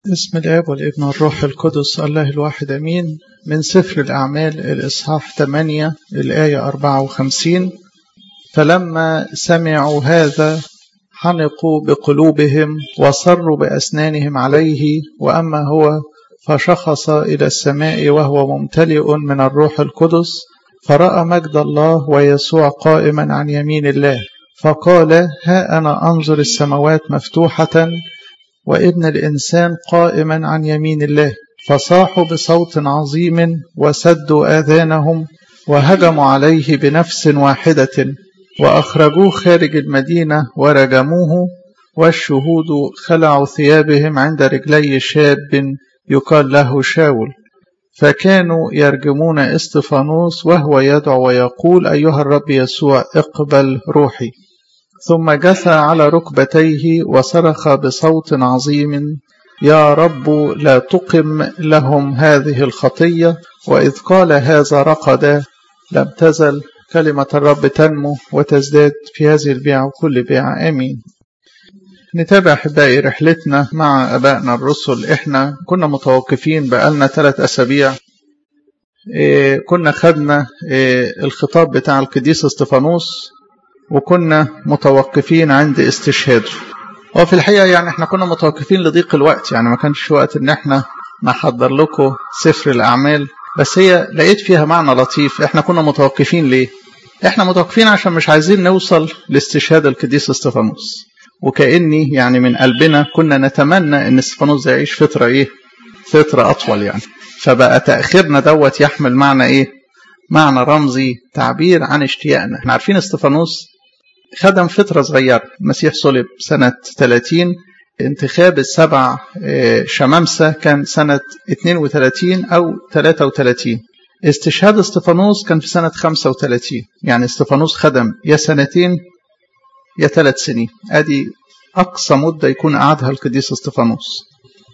بسم الاب والابن والروح القدس الله الواحد امين من سفر الاعمال الاصحاح 8 الايه 54 فلما سمعوا هذا حنقوا بقلوبهم وصروا باسنانهم عليه واما هو فشخص الى السماء وهو ممتلئ من الروح القدس فراى مجد الله ويسوع قائما عن يمين الله فقال ها انا انظر السماوات مفتوحه وابن الإنسان قائما عن يمين الله فصاحوا بصوت عظيم وسدوا آذانهم وهجموا عليه بنفس واحدة وأخرجوه خارج المدينة ورجموه والشهود خلعوا ثيابهم عند رجلي شاب يقال له شاول فكانوا يرجمون استفانوس وهو يدعو ويقول أيها الرب يسوع اقبل روحي ثم جثى على ركبتيه وصرخ بصوت عظيم يا رب لا تقم لهم هذه الخطيه واذ قال هذا رقد لم تزل كلمه الرب تنمو وتزداد في هذه البيعه وكل بيعه امين نتابع احبائي رحلتنا مع ابائنا الرسل احنا كنا متوقفين بقالنا ثلاث اسابيع إيه كنا خدنا إيه الخطاب بتاع القديس استفانوس وكنا متوقفين عند استشهاده وفي الحقيقة يعني احنا كنا متوقفين لضيق الوقت يعني ما كانش وقت ان احنا نحضر لكم سفر الأعمال بس هي لقيت فيها معنى لطيف احنا كنا متوقفين ليه احنا متوقفين عشان مش عايزين نوصل لاستشهاد القديس استفانوس وكأني يعني من قلبنا كنا نتمنى ان استفانوس ده يعيش فترة ايه فترة أطول يعني فبقى تأخيرنا دوت يحمل معنى ايه معنى رمزي تعبير عن اشتياقنا احنا عارفين استفانوس خدم فترة صغيرة المسيح صلب سنة 30 انتخاب السبع شمامسة كان سنة 32 أو 33 استشهاد استفانوس كان في سنة 35 يعني استفانوس خدم يا سنتين يا ثلاث سنين ادي أقصى مدة يكون قعدها القديس استفانوس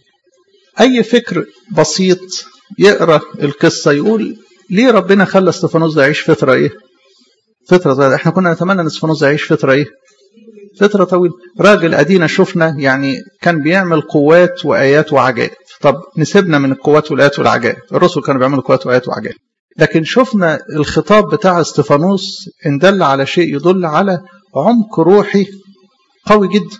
أي فكر بسيط يقرأ القصة يقول ليه ربنا خلى استفانوس ده يعيش فترة إيه؟ فترة صغيرة احنا كنا نتمنى ان استفانوس يعيش فترة ايه فترة طويلة راجل ادينا شفنا يعني كان بيعمل قوات وايات وعجائب طب نسيبنا من القوات والايات والعجائب الرسل كانوا بيعملوا قوات وايات وعجائب لكن شفنا الخطاب بتاع استفانوس ان دل على شيء يدل على عمق روحي قوي جدا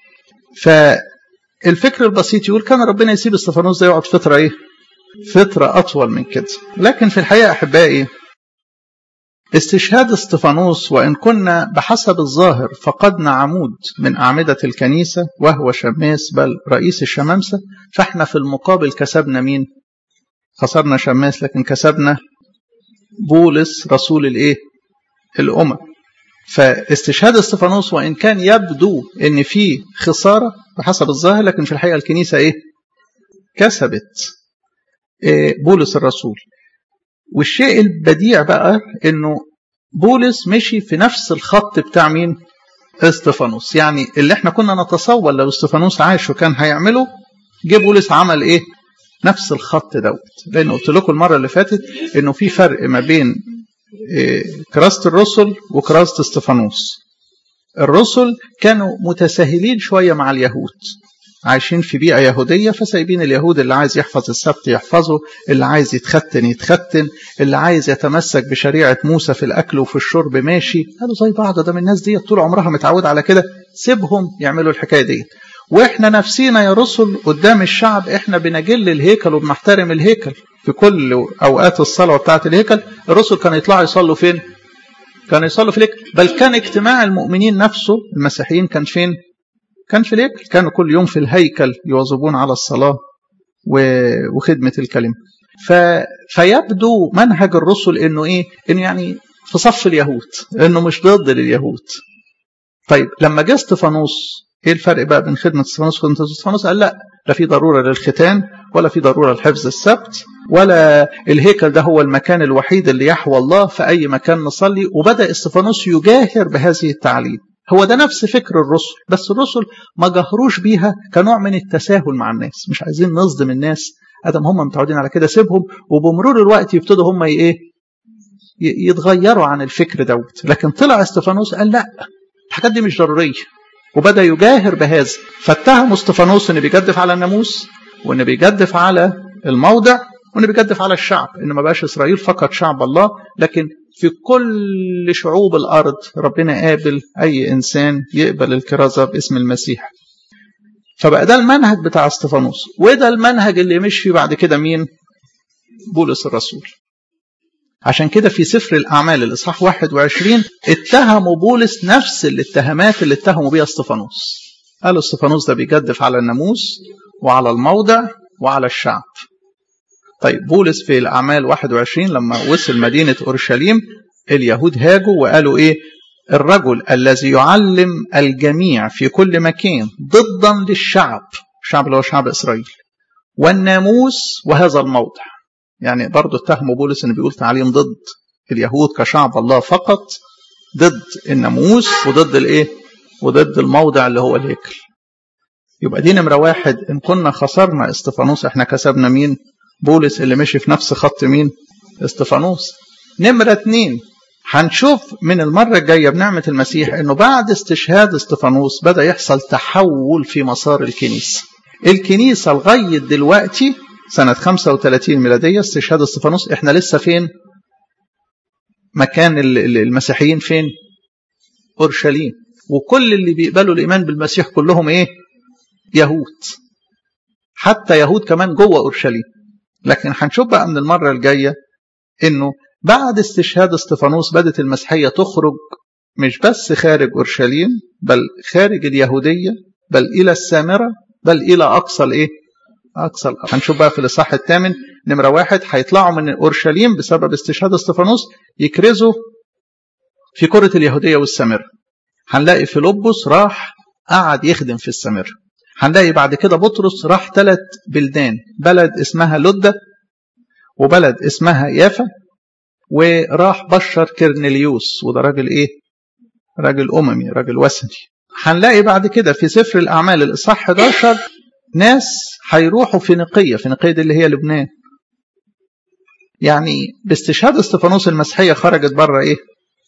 فالفكر البسيط يقول كان ربنا يسيب استفانوس ده يقعد فترة ايه فترة أطول من كده لكن في الحقيقة أحبائي استشهاد استفانوس وإن كنا بحسب الظاهر فقدنا عمود من أعمدة الكنيسة وهو شماس بل رئيس الشمامسة فإحنا في المقابل كسبنا مين؟ خسرنا شماس لكن كسبنا بولس رسول الإيه؟ الأمم فاستشهاد استفانوس وإن كان يبدو إن في خسارة بحسب الظاهر لكن في الحقيقة الكنيسة إيه؟ كسبت إيه بولس الرسول والشيء البديع بقى انه بولس مشي في نفس الخط بتاع مين استفانوس يعني اللي احنا كنا نتصور لو استفانوس عاش وكان هيعمله جه بولس عمل ايه نفس الخط دوت لان قلت لكم المره اللي فاتت انه في فرق ما بين إيه كراسه الرسل وكراسه استفانوس الرسل كانوا متساهلين شويه مع اليهود عايشين في بيئة يهودية فسايبين اليهود اللي عايز يحفظ السبت يحفظه اللي عايز يتختن يتختن اللي عايز يتمسك بشريعة موسى في الأكل وفي الشرب ماشي قالوا زي بعض ده من الناس دي طول عمرها متعودة على كده سيبهم يعملوا الحكاية دي واحنا نفسينا يا رسل قدام الشعب احنا بنجل الهيكل وبنحترم الهيكل في كل اوقات الصلاه بتاعه الهيكل الرسل كانوا يطلعوا يصلوا فين كانوا يصلوا في الهيكل بل كان اجتماع المؤمنين نفسه المسيحيين كان فين كان في الهيكل كانوا كل يوم في الهيكل يواظبون على الصلاة وخدمة الكلمة ف... فيبدو منهج الرسل انه ايه انه يعني في صف اليهود انه مش ضد لليهود طيب لما جه استفانوس ايه الفرق بقى بين خدمة استفانوس وخدمة استفانوس قال لا لا في ضرورة للختان ولا في ضرورة لحفظ السبت ولا الهيكل ده هو المكان الوحيد اللي يحوى الله في أي مكان نصلي وبدأ استفانوس يجاهر بهذه التعليم هو ده نفس فكر الرسل بس الرسل ما جهروش بيها كنوع من التساهل مع الناس مش عايزين نصدم الناس ادم هم متعودين على كده سيبهم وبمرور الوقت يبتدوا هم ايه يتغيروا عن الفكر دوت لكن طلع استفانوس قال لا الحاجات دي مش ضروريه وبدا يجاهر بهذا فاتهموا استفانوس انه بيجدف على الناموس وان بيجدف على الموضع وان بيجدف على الشعب ان ما بقاش اسرائيل فقط شعب الله لكن في كل شعوب الارض ربنا قابل اي انسان يقبل الكرازه باسم المسيح فبقى ده المنهج بتاع استفانوس وده المنهج اللي مشي بعد كده مين بولس الرسول عشان كده في سفر الأعمال الإصحاح 21 اتهموا بولس نفس الاتهامات اللي اتهموا بيها استفانوس قالوا استفانوس ده بيجدف على الناموس وعلى الموضع وعلى الشعب طيب بولس في الأعمال 21 لما وصل مدينة أورشليم اليهود هاجوا وقالوا إيه الرجل الذي يعلم الجميع في كل مكان ضدا للشعب الشعب اللي هو شعب إسرائيل والناموس وهذا الموضع يعني برضه اتهموا بولس انه بيقول تعليم ضد اليهود كشعب الله فقط ضد الناموس وضد الايه وضد الموضع اللي هو الهيكل يبقى دي نمره واحد ان كنا خسرنا استفانوس احنا كسبنا مين بولس اللي مشي في نفس خط مين استفانوس نمره اتنين هنشوف من المرة الجاية بنعمة المسيح انه بعد استشهاد استفانوس بدأ يحصل تحول في مسار الكنيسة الكنيسة لغاية دلوقتي سنة 35 ميلادية استشهاد استفانوس احنا لسه فين مكان المسيحيين فين أورشليم وكل اللي بيقبلوا الإيمان بالمسيح كلهم إيه يهود حتى يهود كمان جوه أورشليم لكن هنشوف بقى من المرة الجاية إنه بعد استشهاد استفانوس بدت المسيحية تخرج مش بس خارج أورشليم بل خارج اليهودية بل إلى السامرة بل إلى أقصى الإيه أقصى الأرض هنشوف بقى في الإصحاح الثامن نمرة واحد هيطلعوا من أورشليم بسبب استشهاد استفانوس يكرزوا في كرة اليهودية والسامرة هنلاقي فيلبس راح قعد يخدم في السامرة هنلاقي بعد كده بطرس راح ثلاث بلدان بلد اسمها لدة وبلد اسمها يافا وراح بشر كرنيليوس وده راجل ايه راجل اممي راجل وثني هنلاقي بعد كده في سفر الاعمال الاصحاح 11 ناس هيروحوا فينيقية فينيقية دي اللي هي لبنان يعني باستشهاد استفانوس المسيحية خرجت بره ايه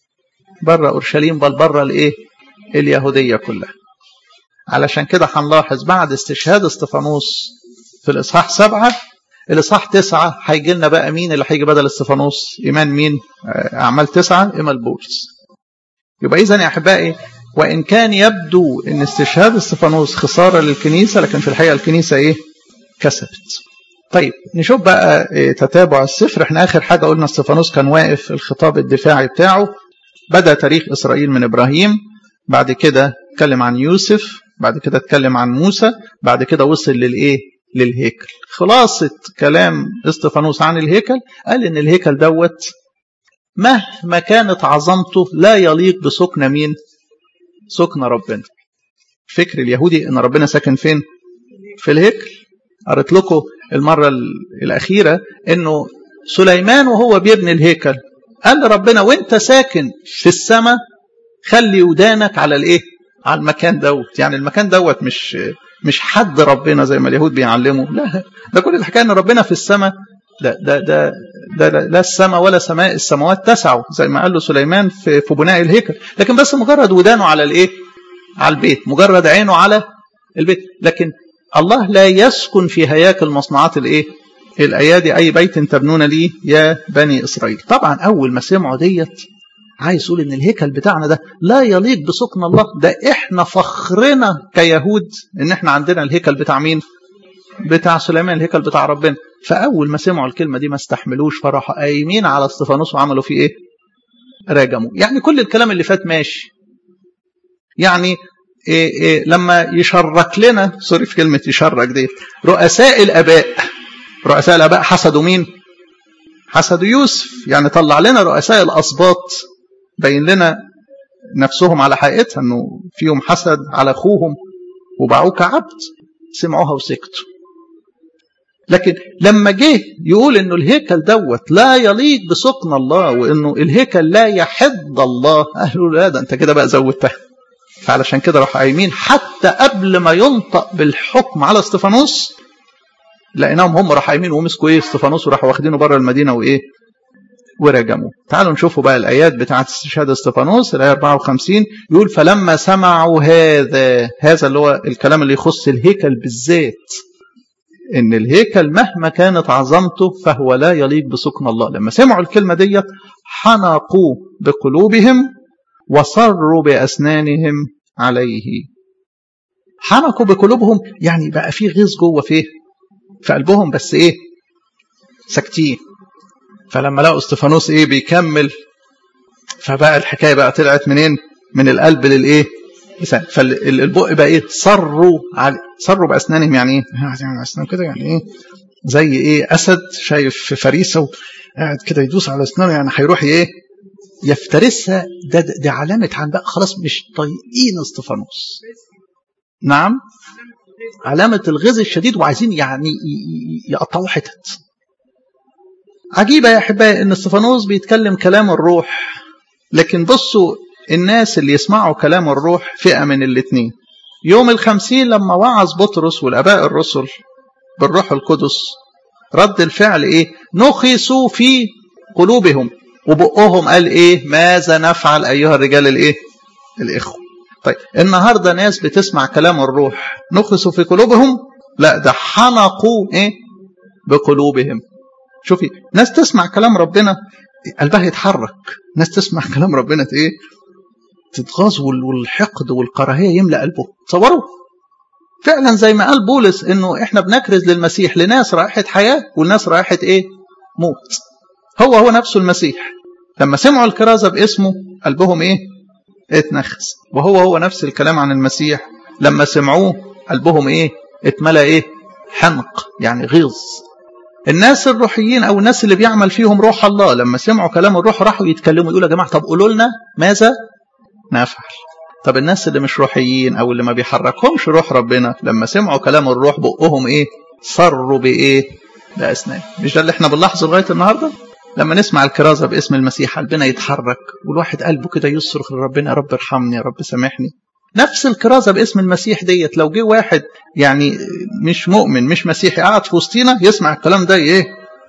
بره اورشليم بل بره الايه اليهودية كلها علشان كده هنلاحظ بعد استشهاد استفانوس في الاصحاح سبعة الاصحاح تسعة هيجي لنا بقى مين اللي هيجي بدل استفانوس ايمان مين اعمال تسعة ايمان بولس يبقى اذا يا احبائي وإن كان يبدو أن استشهاد استفانوس خسارة للكنيسة لكن في الحقيقة الكنيسة إيه؟ كسبت. طيب نشوف بقى إيه تتابع السفر احنا آخر حاجة قلنا استفانوس كان واقف الخطاب الدفاعي بتاعه بدأ تاريخ إسرائيل من إبراهيم بعد كده اتكلم عن يوسف بعد كده اتكلم عن موسى بعد كده وصل للإيه؟ للهيكل خلاصة كلام استفانوس عن الهيكل قال إن الهيكل دوت مهما كانت عظمته لا يليق بسكن مين سكن ربنا فكر اليهودي ان ربنا ساكن فين في الهيكل قريت لكم المرة الأخيرة انه سليمان وهو بيبني الهيكل قال لربنا وانت ساكن في السماء خلي ودانك على الايه على المكان دوت يعني المكان دوت مش مش حد ربنا زي ما اليهود بيعلموا لا ده كل الحكايه ان ربنا في السماء ده ده ده, ده لا السماء ولا سماء السماوات تسعوا زي ما قال له سليمان في, في بناء الهيكل لكن بس مجرد ودانه على الايه على البيت مجرد عينه على البيت لكن الله لا يسكن في هياكل مصنوعات الايه الايادي اي بيت تبنون لي يا بني اسرائيل طبعا اول ما سمعوا ديت عايز يقول ان الهيكل بتاعنا ده لا يليق بسكن الله ده احنا فخرنا كيهود ان احنا عندنا الهيكل بتاع مين بتاع سليمان الهيكل بتاع ربنا فاول ما سمعوا الكلمه دي ما استحملوش فراحوا قايمين على استفانوس وعملوا فيه ايه راجموا يعني كل الكلام اللي فات ماشي يعني إيه إيه لما يشرك لنا سوري في كلمه يشرك دي رؤساء الاباء رؤساء الاباء حسدوا مين حسدوا يوسف يعني طلع لنا رؤساء الاسباط بين لنا نفسهم على حقيقتها انه فيهم حسد على اخوهم وباعوه كعبد سمعوها وسكتوا لكن لما جه يقول انه الهيكل دوت لا يليق بسكن الله وانه الهيكل لا يحد الله قالوا لا ده انت كده بقى زودتها فعلشان كده راحوا قايمين حتى قبل ما ينطق بالحكم على استفانوس لقيناهم هم راحوا قايمين ومسكوا ايه استفانوس وراحوا واخدينه بره المدينه وايه ورجموا تعالوا نشوفوا بقى الايات بتاعه استشهاد استفانوس الايه 54 يقول فلما سمعوا هذا هذا اللي هو الكلام اللي يخص الهيكل بالذات ان الهيكل مهما كانت عظمته فهو لا يليق بسكن الله لما سمعوا الكلمة ديت حنقوا بقلوبهم وصروا بأسنانهم عليه حنقوا بقلوبهم يعني بقى في غيظ جوه فيه في قلبهم بس ايه ساكتين فلما لقوا استفانوس ايه بيكمل فبقى الحكايه بقى طلعت منين من القلب للايه فالبق بقى ايه صروا على صروا باسنانهم يعني ايه يعني اسنان كده يعني ايه زي ايه اسد شايف في فريسه وقاعد كده يدوس على اسنانه يعني هيروح ايه يفترسها ده دي علامه عن بقى خلاص مش طايقين استفانوس نعم علامه الغيظ الشديد وعايزين يعني يقطعوا حتت عجيبه يا احبائي ان استفانوس بيتكلم كلام الروح لكن بصوا الناس اللي يسمعوا كلام الروح فئة من الاثنين يوم الخمسين لما وعظ بطرس والأباء الرسل بالروح القدس رد الفعل إيه نخسوا في قلوبهم وبقهم قال إيه ماذا نفعل أيها الرجال الإيه الإخوة طيب النهاردة ناس بتسمع كلام الروح نخسوا في قلوبهم لا ده حنقوا إيه بقلوبهم شوفي ناس تسمع كلام ربنا قلبها يتحرك ناس تسمع كلام ربنا ايه تتغاظ والحقد والكراهيه يملا قلبه تصوروا فعلا زي ما قال بولس انه احنا بنكرز للمسيح لناس رائحه حياه والناس رائحه ايه موت هو هو نفسه المسيح لما سمعوا الكرازه باسمه قلبهم ايه اتنخس وهو هو نفس الكلام عن المسيح لما سمعوه قلبهم ايه اتملى ايه حنق يعني غيظ الناس الروحيين او الناس اللي بيعمل فيهم روح الله لما سمعوا كلام الروح راحوا يتكلموا يقولوا يا جماعه طب قولوا لنا ماذا نفعل طب الناس اللي مش روحيين او اللي ما بيحركهمش روح ربنا لما سمعوا كلام الروح بقهم ايه صروا بايه باسنان مش ده اللي احنا بنلاحظه لغايه النهارده لما نسمع الكرازه باسم المسيح قلبنا يتحرك والواحد قلبه كده يصرخ لربنا يا رب ارحمني يا رب سامحني نفس الكرازه باسم المسيح ديت لو جه واحد يعني مش مؤمن مش مسيحي قاعد في وسطينا يسمع الكلام ده ايه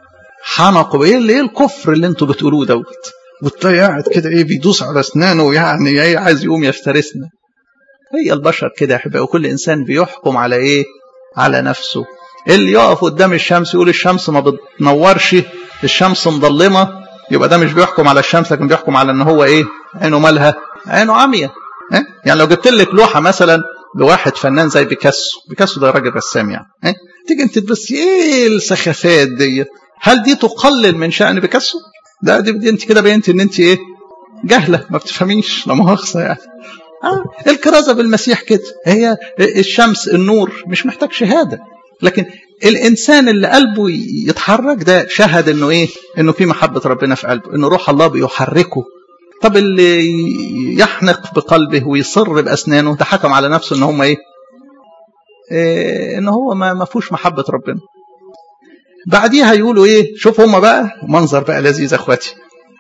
حنقوا ايه ايه الكفر اللي انتوا بتقولوه دوت والتاني قاعد كده ايه بيدوس على اسنانه يعني ايه عايز يقوم يفترسنا هي البشر كده يا احبائي وكل انسان بيحكم على ايه على نفسه اللي يقف قدام الشمس يقول الشمس ما بتنورش الشمس مظلمه يبقى ده مش بيحكم على الشمس لكن بيحكم على ان هو ايه عينه مالها عينه عمية إيه؟ يعني لو جبت لك لوحه مثلا لواحد فنان زي بيكاسو بيكاسو ده راجل رسام يعني إيه؟ تيجي انت تبص ايه السخافات دي هل دي تقلل من شأن بيكاسو ده دي, دي انت كده بينت ان انت ايه جهله ما بتفهميش لا مؤاخذه يعني آه الكرازه بالمسيح كده هي الشمس النور مش محتاج شهاده لكن الانسان اللي قلبه يتحرك ده شهد انه ايه انه في محبه ربنا في قلبه انه روح الله بيحركه طب اللي يحنق بقلبه ويصر باسنانه ده حكم على نفسه ان هم ايه, إيه ان هو ما ما فيهوش محبه ربنا بعديها يقولوا ايه شوف هم بقى منظر بقى لذيذ اخواتي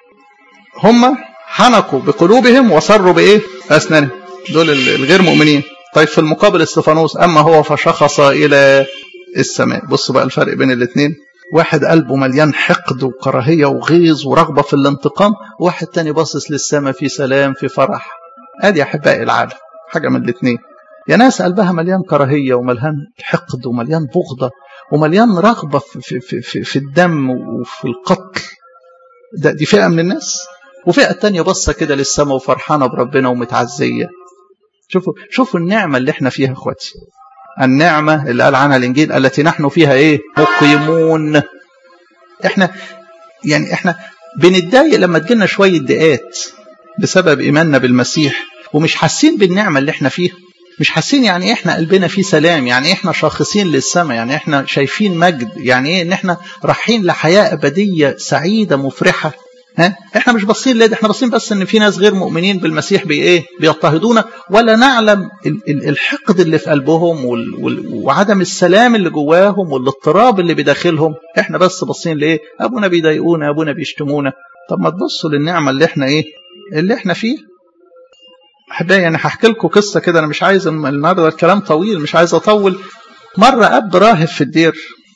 هم حنقوا بقلوبهم وصروا بايه اسنانهم دول الغير مؤمنين طيب في المقابل استفانوس اما هو فشخص الى السماء بص بقى الفرق بين الاثنين واحد قلبه مليان حقد وكراهيه وغيظ ورغبه في الانتقام واحد تاني باصص للسماء في سلام في فرح ادي احبائي العالم حاجه من الاثنين يا ناس قلبها مليان كراهيه ومليان حقد ومليان بغضه ومليان رغبه في, في, في, في الدم وفي القتل ده دي فئه من الناس وفئه تانية باصه كده للسماء وفرحانه بربنا ومتعزيه شوفوا شوفوا النعمه اللي احنا فيها اخواتي النعمة اللي قال عنها الإنجيل التي نحن فيها إيه مقيمون إحنا يعني إحنا بنتضايق لما تجينا شوية دقات بسبب إيماننا بالمسيح ومش حاسين بالنعمة اللي إحنا فيها مش حاسين يعني إحنا قلبنا فيه سلام يعني إحنا شاخصين للسماء يعني إحنا شايفين مجد يعني إيه إن إحنا رايحين لحياة أبدية سعيدة مفرحة ها احنا مش باصين ليه احنا باصين بس ان في ناس غير مؤمنين بالمسيح بايه بيضطهدونا ولا نعلم الحقد اللي في قلبهم وعدم السلام اللي جواهم والاضطراب اللي بداخلهم احنا بس باصين لايه ابونا بيضايقونا ابونا بيشتمونا طب ما تبصوا للنعمه اللي احنا ايه اللي احنا فيه احبائي يعني هحكي لكم قصه كده انا مش عايز النهارده الكلام طويل مش عايز اطول مره اب راهب في الدير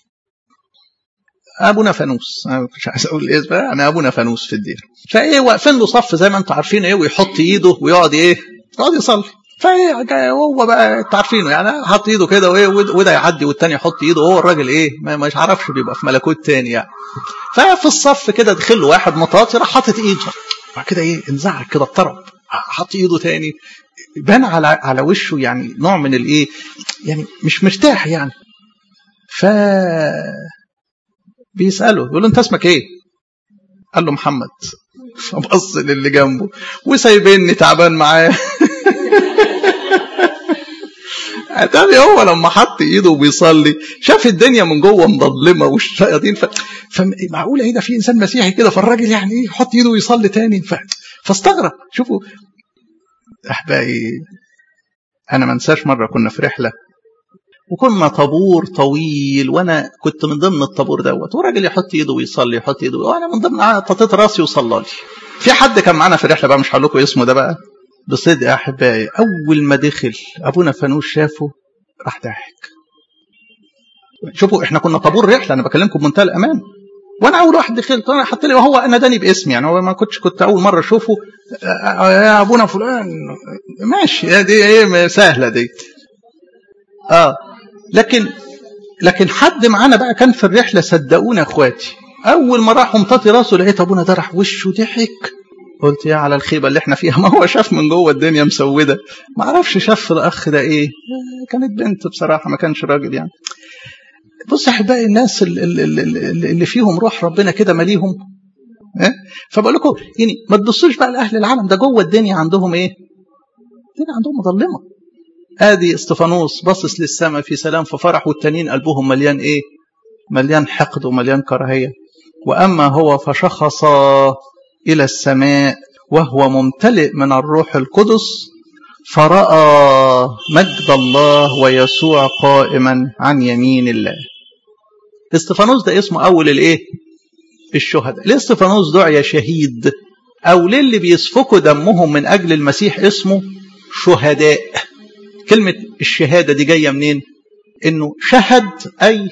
ابونا فانوس انا مش عايز اقول الاسم بقى انا ابونا فانوس في الدين فايه واقفين له صف زي ما انتم عارفين ايه ويحط ايده ويقعد ايه يقعد يصلي فهو بقى انتوا عارفينه يعني حط ايده كده وايه وده يعدي والتاني يحط ايده وهو الراجل ايه ما مش عارفش بيبقى في ملكوت تاني يعني ففي الصف كده دخل له واحد مطاطي راح حاطط ايده بعد كده ايه انزعج كده اضطرب حط ايده تاني بان على على وشه يعني نوع من الايه يعني مش مرتاح يعني ف بيساله يقول له انت اسمك ايه؟ قال له محمد فبص للي جنبه وسايبني تعبان معاه اتاري هو لما حط ايده وبيصلي شاف الدنيا من جوه مظلمه والشياطين ف... فمعقوله ايه ده في انسان مسيحي كده فالراجل يعني ايه يحط ايده ويصلي تاني ف... فاستغرب شوفوا احبائي انا ما انساش مره كنا في رحله وكنا طابور طويل وانا كنت من ضمن الطابور دوت وراجل يحط ايده ويصلي يحط ايده وانا من ضمن ططيت راسي وصلى لي في حد كان معانا في الرحله بقى مش هقول لكم اسمه ده بقى بصدق يا احبائي اول ما دخل ابونا فانوس شافه راح ضاحك شوفوا احنا كنا طابور رحله انا بكلمكم بمنتهى الامان وانا اول واحد دخلت انا حط لي وهو ناداني باسمي يعني هو ما كنتش كنت اول مره اشوفه يا ابونا فلان ماشي دي ايه سهله دي اه لكن لكن حد معانا بقى كان في الرحله صدقونا يا اخواتي اول ما راح مطاطي راسه لقيت ابونا ده راح وشه ضحك قلت يا على الخيبه اللي احنا فيها ما هو شاف من جوه الدنيا مسوده ما اعرفش شاف الاخ ده ايه كانت بنت بصراحه ما كانش راجل يعني بص يا احبائي الناس اللي, اللي فيهم روح ربنا كده مليهم إيه؟ فبقول لكم يعني ما تبصوش بقى لاهل العالم ده جوه الدنيا عندهم ايه؟ الدنيا عندهم مظلمه ادي استفانوس باصص للسماء في سلام ففرح والتانيين قلبهم مليان ايه؟ مليان حقد ومليان كراهيه واما هو فشخص الى السماء وهو ممتلئ من الروح القدس فراى مجد الله ويسوع قائما عن يمين الله استفانوس ده اسمه اول الايه الشهداء ليه استفانوس دعي شهيد او للي بيسفكوا دمهم من اجل المسيح اسمه شهداء كلمه الشهاده دي جايه منين انه شهد اي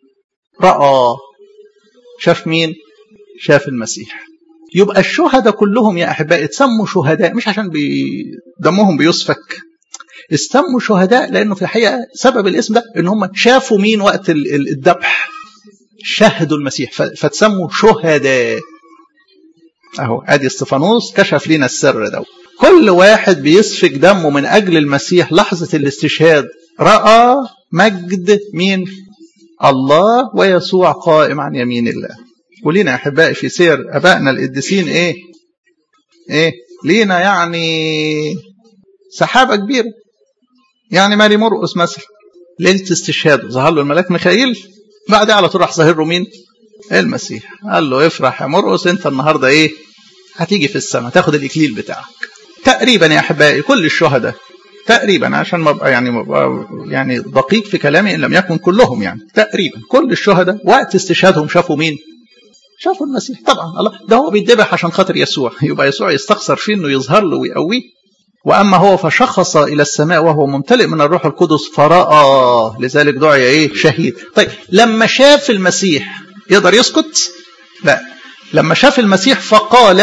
راى شاف مين شاف المسيح يبقى الشهداء كلهم يا احبائي اتسموا شهداء مش عشان بي دمهم بيسفك استموا شهداء لانه في الحقيقه سبب الاسم ده ان هم شافوا مين وقت الذبح شهدوا المسيح فتسموا شهداء اهو ادي استفانوس كشف لنا السر ده كل واحد بيسفك دمه من اجل المسيح لحظه الاستشهاد راى مجد مين الله ويسوع قائم عن يمين الله ولينا يا احبائي في سير ابائنا القديسين ايه ايه لينا يعني سحابه كبيره يعني ماري مرقس مثلا ليله استشهاده ظهر له الملاك ميخائيل بعدها على طول راح ظاهر له مين المسيح قال له افرح يا مرقس انت النهارده ايه هتيجي في السماء تاخد الاكليل بتاعك تقريبا يا احبائي كل الشهداء تقريبا عشان ما ابقى يعني مبقى يعني دقيق في كلامي ان لم يكن كلهم يعني تقريبا كل الشهداء وقت استشهادهم شافوا مين شافوا المسيح طبعا الله ده هو بيتذبح عشان خاطر يسوع يبقى يسوع يستخسر فيه انه يظهر له ويقويه واما هو فشخص الى السماء وهو ممتلئ من الروح القدس فراى لذلك دعي ايه شهيد طيب لما شاف المسيح يقدر يسكت لا لما شاف المسيح فقال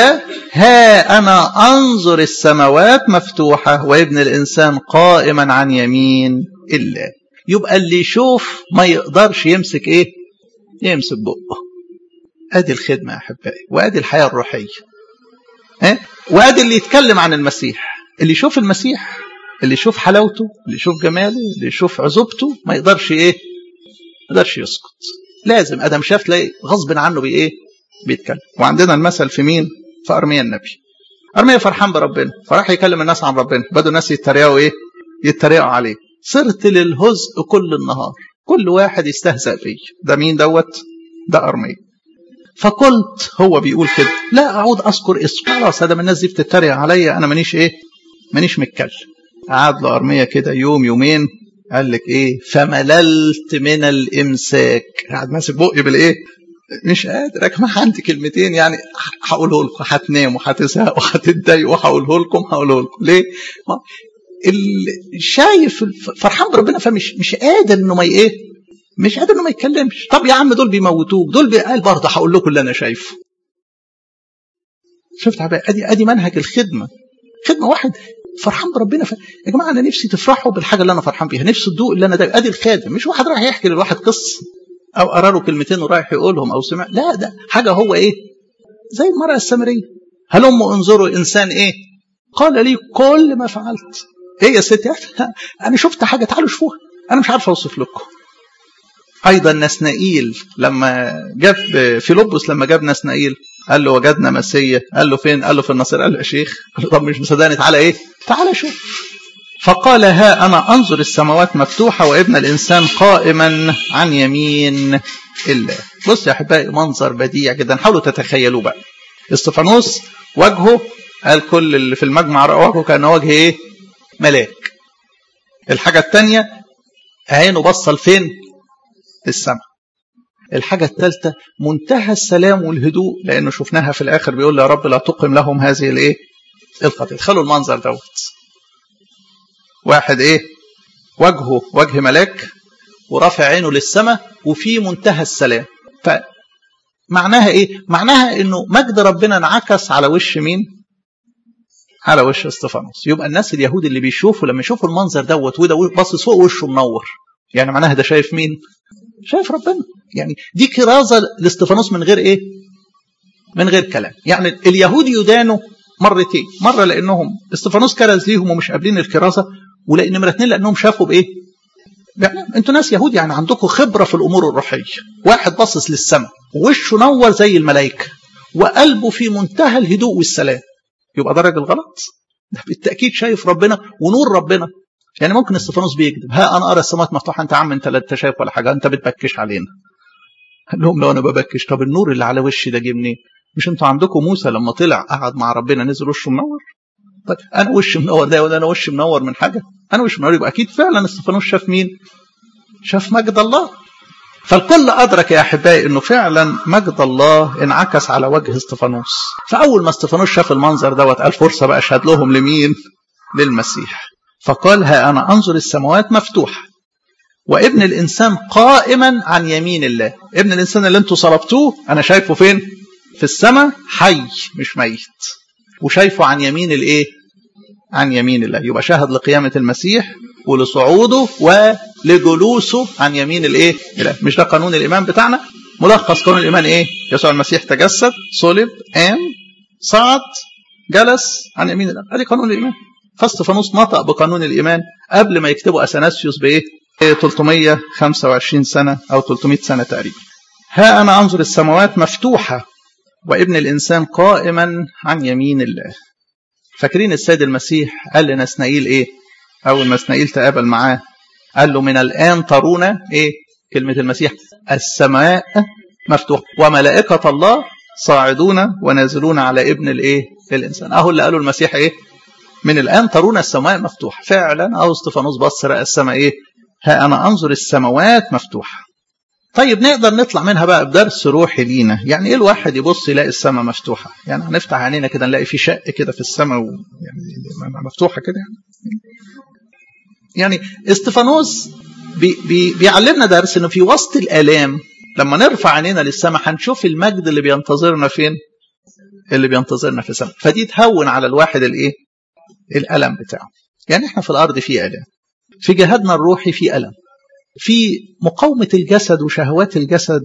ها انا انظر السماوات مفتوحه وابن الانسان قائما عن يمين الله يبقى اللي يشوف ما يقدرش يمسك ايه يمسك بقه ادي الخدمه يا احبائي وادي الحياه الروحيه ها وادي اللي يتكلم عن المسيح اللي يشوف المسيح اللي يشوف حلاوته اللي يشوف جماله اللي يشوف عذوبته ما يقدرش ايه ما يقدرش يسكت لازم ادم شاف تلاقي غصب عنه بايه بيتكلم وعندنا المثل في مين في ارميا النبي ارميا فرحان بربنا فراح يكلم الناس عن ربنا بدوا الناس يتريقوا ايه يتريقوا عليه صرت للهزء كل النهار كل واحد يستهزأ فيه ده مين دوت ده ارميا فقلت هو بيقول كده لا اعود اذكر اسمه خلاص ادم الناس دي بتتريق عليا انا مانيش ايه مانيش متكلم قعد له ارميا كده يوم يومين قال لك ايه فمللت من الامساك قاعد ماسك بقي بالايه مش قادر يا جماعه عندي كلمتين يعني هقوله لكم هتناموا هتزهقوا هتتضايقوا هقوله لكم هقوله لكم ليه؟ شايف فرحان بربنا فمش مش قادر انه ما ايه مش قادر انه ما يتكلمش طب يا عم دول بيموتوك دول قال برضه هقول لكم اللي انا شايفه شفت عبقى ادي ادي منهج الخدمه خدمه واحد فرحان بربنا ف... يا جماعه انا نفسي تفرحوا بالحاجه اللي انا فرحان بيها نفسي تدوق اللي انا ده ادي الخادم مش واحد رايح يحكي للواحد قصه او قرا له كلمتين ورايح يقولهم او سمع لا ده حاجه هو ايه زي المراه السامريه هلم انظروا انسان ايه قال لي كل ما فعلت ايه يا ستي انا شفت حاجه تعالوا شوفوها انا مش عارف اوصف لكم ايضا نسنائيل لما جاب فيلبس لما جاب نسنائيل قال له وجدنا مسيه قال له فين قال له في النصير قال له يا شيخ قال له طب مش مصدقني تعالى ايه تعالى شوف فقال ها انا انظر السماوات مفتوحه وابن الانسان قائما عن يمين الله بص يا احبائي منظر بديع جدا حاولوا تتخيلوه بقى استفانوس وجهه قال كل اللي في المجمع رأى وجهه كان وجه ايه ملاك الحاجه الثانيه عينه بصه لفين السماء الحاجة الثالثة منتهى السلام والهدوء لأنه شفناها في الآخر بيقول يا رب لا تقم لهم هذه الإيه؟ الخطية تخيلوا المنظر دوت واحد إيه؟ وجهه وجه ملاك ورافع عينه للسماء وفي منتهى السلام فمعناها إيه؟ معناها إنه مجد ربنا انعكس على وش مين؟ على وش استفانوس يبقى الناس اليهود اللي بيشوفوا لما يشوفوا المنظر دوت وده باصص فوق وشه منور يعني معناها ده شايف مين؟ شايف ربنا يعني دي كرازة لاستفانوس من غير ايه من غير كلام يعني اليهود يدانوا مرتين مرة لأنهم استفانوس كرز ليهم ومش قابلين الكرازة ولأن نمرة اتنين لأنهم شافوا بإيه يعني انتوا ناس يهود يعني عندكم خبرة في الأمور الروحية واحد باصص للسماء ووشه نور زي الملائكة وقلبه في منتهى الهدوء والسلام يبقى ده راجل غلط ده بالتأكيد شايف ربنا ونور ربنا يعني ممكن استفانوس بيكذب ها انا ارى السماوات مفتوحه انت عم انت لا انت شايف ولا حاجه انت بتبكش علينا قال لهم لو انا ببكش طب النور اللي على وشي ده جه منين مش انتوا عندكم موسى لما طلع قعد مع ربنا نزل وشه منور طيب انا وشي منور ده ولا انا وشي منور من حاجه انا وشي منور يبقى اكيد فعلا استفانوس شاف مين شاف مجد الله فالكل ادرك يا احبائي انه فعلا مجد الله انعكس على وجه استفانوس فاول ما استفانوس شاف المنظر دوت قال فرصه بقى اشهد لهم لمين للمسيح فقال ها أنا أنظر السماوات مفتوحة وابن الإنسان قائما عن يمين الله ابن الإنسان اللي انتوا صلبتوه أنا شايفه فين في السماء حي مش ميت وشايفه عن يمين الإيه عن يمين الله يبقى شاهد لقيامة المسيح ولصعوده ولجلوسه عن يمين الإيه الله مش ده قانون الإيمان بتاعنا ملخص قانون الإيمان إيه يسوع المسيح تجسد صلب قام صعد جلس عن يمين الله ادي قانون الإيمان فاستفانوس نطق بقانون الإيمان قبل ما يكتبوا أثناسيوس بإيه 325 سنة أو 300 سنة تقريبا ها أنا أنظر السماوات مفتوحة وابن الإنسان قائما عن يمين الله فاكرين السيد المسيح قال لنسنائيل إيه أول ما نسنائيل تقابل معاه قال له من الآن ترون إيه كلمة المسيح السماء مفتوحة وملائكة الله صاعدون ونازلون على ابن الإيه الإنسان أهو اللي قالوا المسيح إيه من الآن ترون السماء مفتوحة فعلا أو استفانوس بص رأى السماء إيه ها أنا أنظر السماوات مفتوحة طيب نقدر نطلع منها بقى بدرس روحي لينا يعني ايه الواحد يبص يلاقي السماء مفتوحه يعني هنفتح عينينا كده نلاقي في شق كده في السماء و... يعني مفتوحه كده يعني يعني استفانوس بي بي بيعلمنا درس انه في وسط الالام لما نرفع عينينا للسماء هنشوف المجد اللي بينتظرنا فين اللي بينتظرنا في السماء فدي تهون على الواحد الايه الالم بتاعه يعني احنا في الارض في الام في جهادنا الروحي في الم في مقاومة الجسد وشهوات الجسد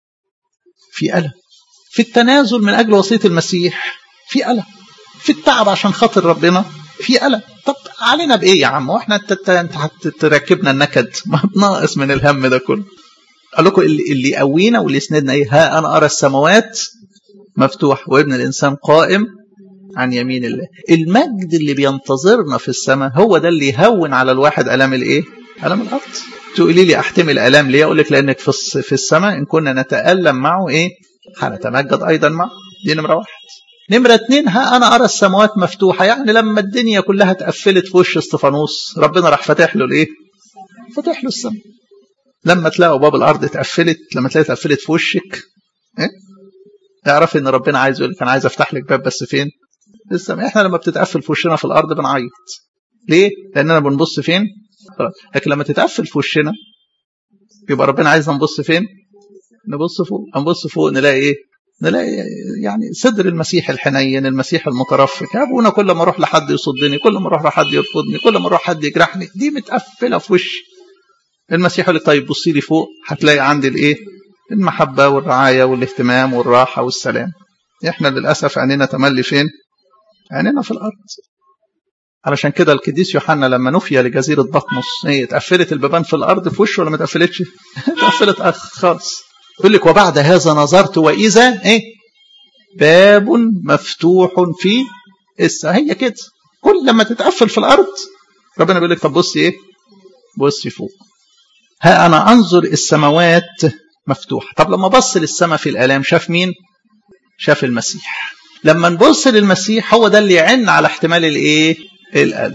في ألم في التنازل من أجل وصية المسيح في ألم في التعب عشان خاطر ربنا في ألم طب علينا بإيه يا عم واحنا انت هتركبنا النكد ما ناقص من الهم ده كله قال لكم اللي, اللي يقوينا واللي يسندنا ايه ها انا ارى السماوات مفتوح وابن الانسان قائم عن يمين الله المجد اللي بينتظرنا في السماء هو ده اللي يهون على الواحد الام الايه الم الارض تقولي لي احتمل الام ليه اقول لك لانك في في السماء ان كنا نتالم معه ايه هنتمجد ايضا معه دي نمره واحد نمرة اتنين ها أنا أرى السماوات مفتوحة يعني لما الدنيا كلها اتقفلت في وش استفانوس ربنا راح فاتح له الإيه؟ فاتح له السماء لما تلاقوا باب الأرض اتقفلت لما تلاقي اتقفلت في وشك إيه؟ اعرف إن ربنا عايز يقول لك أنا عايز أفتح لك باب بس فين؟ في السماء إحنا لما بتتقفل في وشنا في الأرض بنعيط ليه؟ لأننا بنبص فين؟ لكن لما تتقفل في وشنا يبقى ربنا عايزنا نبص فين؟ نبص فوق نبص فوق نلاقي ايه؟ نلاقي يعني صدر المسيح الحنين المسيح المترفق يا ابونا كل ما اروح لحد يصدني كل ما اروح لحد يرفضني كل ما اروح حد يجرحني دي متقفله في وشي المسيح يقول لك طيب بصي لي فوق هتلاقي عندي الايه المحبه والرعايه والاهتمام والراحه والسلام احنا للاسف عينينا تملي فين عينينا في الارض علشان كده القديس يوحنا لما نفي لجزيره بطمس ايه اتقفلت البيبان في الارض في وشه ولا ما اتقفلتش اتقفلت خالص يقول لك وبعد هذا نظرت واذا ايه باب مفتوح في السماء هي كده كل لما تتقفل في الارض ربنا بيقول لك طب بصي ايه بصي فوق ها انا انظر السماوات مفتوحه طب لما بص للسماء في الالام شاف مين شاف المسيح لما نبص للمسيح هو ده اللي يعن على احتمال الايه الالم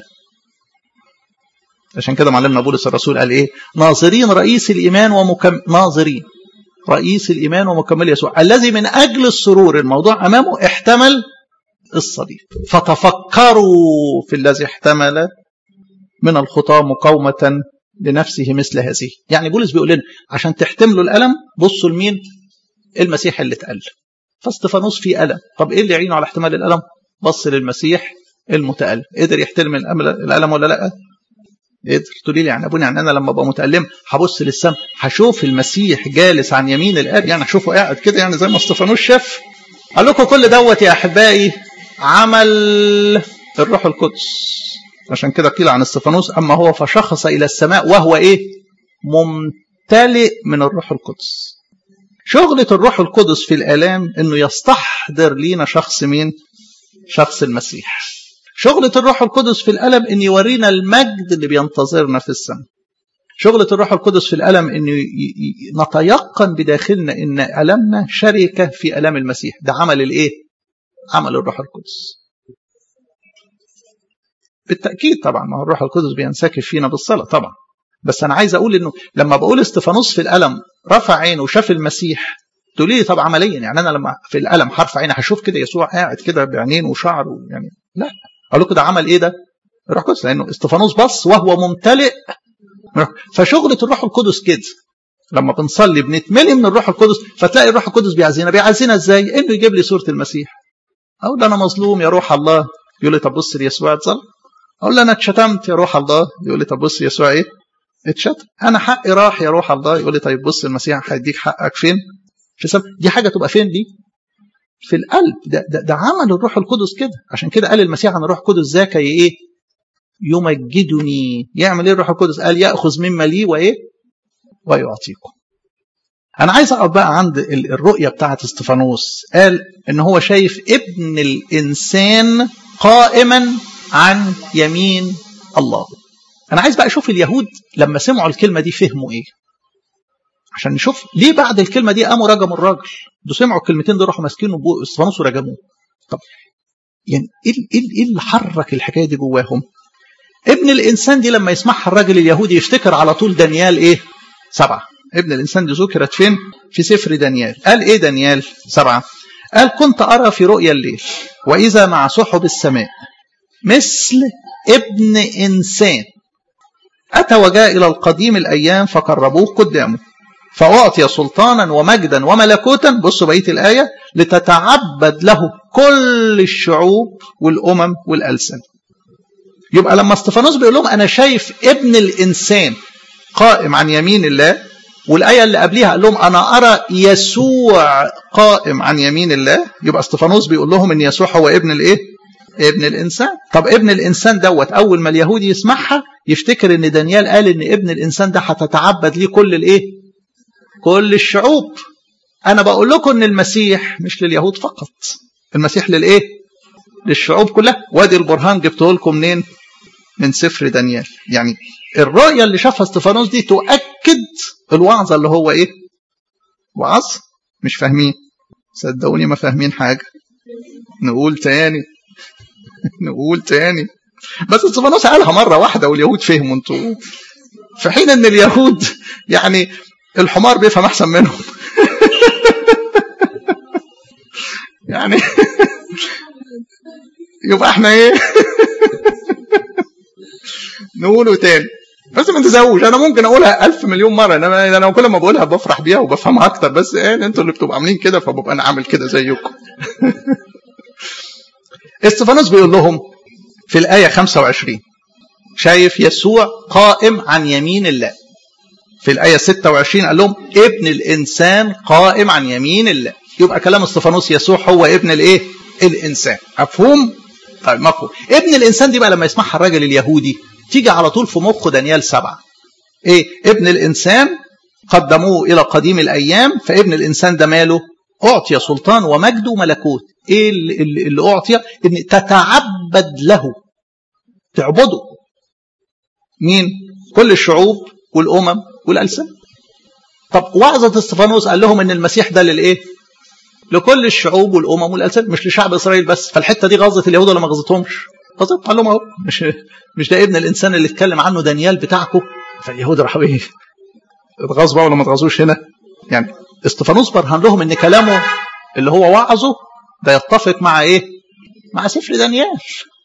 عشان كده معلمنا بولس الرسول قال ايه ناظرين رئيس الايمان ومكم ناظرين رئيس الإيمان ومكمل يسوع الذي من أجل السرور الموضوع أمامه احتمل الصليب فتفكروا في الذي احتمل من الخطى مقاومة لنفسه مثل هذه يعني بولس بيقول لنا عشان تحتملوا الألم بصوا لمين المسيح اللي اتقل فاستفانوس في ألم طب إيه اللي يعينه على احتمال الألم بص للمسيح المتألم قدر يحتمل الألم ولا لا قدر تقولي لي يعني ابونا يعني انا لما ابقى متالم هبص للسماء هشوف المسيح جالس عن يمين الاب يعني هشوفه قاعد كده يعني زي ما استفانوس شاف قال لكم كل دوت يا احبائي عمل الروح القدس عشان كده قيل عن استفانوس اما هو فشخص الى السماء وهو ايه ممتلئ من الروح القدس شغلة الروح القدس في الآلام إنه يستحضر لينا شخص مين؟ شخص المسيح. شغلة الروح القدس في الألم إن يورينا المجد اللي بينتظرنا في السماء شغلة الروح القدس في الألم إن نتيقن بداخلنا إن ألمنا شركة في ألم المسيح ده عمل الإيه؟ عمل الروح القدس بالتأكيد طبعا ما هو الروح القدس بينسكب فينا بالصلاة طبعا بس أنا عايز أقول إنه لما بقول استفانوس في الألم رفع عينه وشاف المسيح تقولي لي طب عمليا يعني أنا لما في الألم هرفع عيني هشوف كده يسوع قاعد كده بعينين وشعره يعني لا اقول لكم ده عمل ايه ده؟ الروح القدس لانه استفانوس بص وهو ممتلئ فشغله الروح القدس كده لما بنصلي بنتملي من الروح القدس فتلاقي الروح القدس بيعزينا بيعزينا ازاي؟ انه يجيب لي صوره المسيح اقول له انا مظلوم يا روح الله يقول لي طب بص ليسوع اتصل اقول له انا اتشتمت يا روح الله يقول لي طب بص يسوع ايه؟ اتشتم انا حقي راح يا روح الله يقول لي طيب بص المسيح هيديك حقك فين؟ في سب... دي حاجه تبقى فين دي؟ في القلب ده, ده, ده عمل الروح القدس كده عشان كده قال المسيح عن الروح القدس ذاك ايه يمجدني يعمل ايه الروح القدس قال ياخذ مما لي وايه ويعطيكم انا عايز اقف بقى عند الرؤيه بتاعه استفانوس قال ان هو شايف ابن الانسان قائما عن يمين الله انا عايز بقى اشوف اليهود لما سمعوا الكلمه دي فهموا ايه عشان نشوف ليه بعد الكلمه دي قاموا رجموا الراجل دول سمعوا الكلمتين دول راحوا ماسكينه استفانوس ورجموه طب يعني ايه ايه اللي حرك الحكايه دي جواهم ابن الانسان دي لما يسمعها الراجل اليهودي يفتكر على طول دانيال ايه سبعه ابن الانسان دي ذكرت فين في سفر دانيال قال ايه دانيال سبعه قال كنت ارى في رؤيا الليل واذا مع سحب السماء مثل ابن انسان اتى وجاء الى القديم الايام فقربوه قدامه فأعطي سلطانا ومجدا وملكوتا بصوا بقية الآية لتتعبد له كل الشعوب والأمم والألسن يبقى لما استفانوس بيقول لهم أنا شايف ابن الإنسان قائم عن يمين الله والآية اللي قبليها قال لهم أنا أرى يسوع قائم عن يمين الله يبقى استفانوس بيقول لهم إن يسوع هو ابن الإيه؟ ابن الإنسان طب ابن الإنسان دوت أول ما اليهودي يسمعها يفتكر إن دانيال قال إن ابن الإنسان ده هتتعبد ليه كل الإيه؟ كل الشعوب أنا بقول لكم إن المسيح مش لليهود فقط المسيح للإيه؟ للشعوب كلها وادي البرهان جبته لكم منين؟ من سفر دانيال يعني الرؤية اللي شافها استفانوس دي تؤكد الوعظة اللي هو إيه؟ وعظ مش فاهمين صدقوني ما فاهمين حاجة نقول تاني نقول تاني بس استفانوس قالها مرة واحدة واليهود فهموا انتوا في حين ان اليهود يعني الحمار بيفهم احسن منهم يعني يبقى احنا ايه نقوله تاني بس ما تزهقوش انا ممكن اقولها ألف مليون مره انا انا كل ما بقولها بفرح بيها وبفهمها اكتر بس ايه انتوا اللي بتبقوا عاملين كده فببقى انا عامل كده زيكم استفانوس بيقول لهم في الايه 25 شايف يسوع قائم عن يمين الله في الآية 26 قال لهم ابن الإنسان قائم عن يمين الله يبقى كلام استفانوس يسوع هو ابن الايه الإنسان مفهوم طيب مفهوم ابن الإنسان دي بقى لما يسمعها الراجل اليهودي تيجي على طول في مخه دانيال سبعة ايه ابن الإنسان قدموه إلى قديم الأيام فابن الإنسان ده ماله أعطي سلطان ومجد وملكوت ايه اللي, اللي أعطي ان تتعبد له تعبده مين كل الشعوب والأمم والألسنة طب وعظة استفانوس قال لهم ان المسيح ده للايه لكل الشعوب والامم والالسنه مش لشعب اسرائيل بس فالحته دي غزت اليهود ولا ما غزتهمش غزت قال لهم اهو مش مش ده ابن الانسان اللي اتكلم عنه دانيال بتاعكم فاليهود راحوا ايه اتغاظ بقى ولا ما اتغاظوش هنا يعني استفانوس برهن لهم ان كلامه اللي هو وعظه ده يتفق مع ايه مع سفر دانيال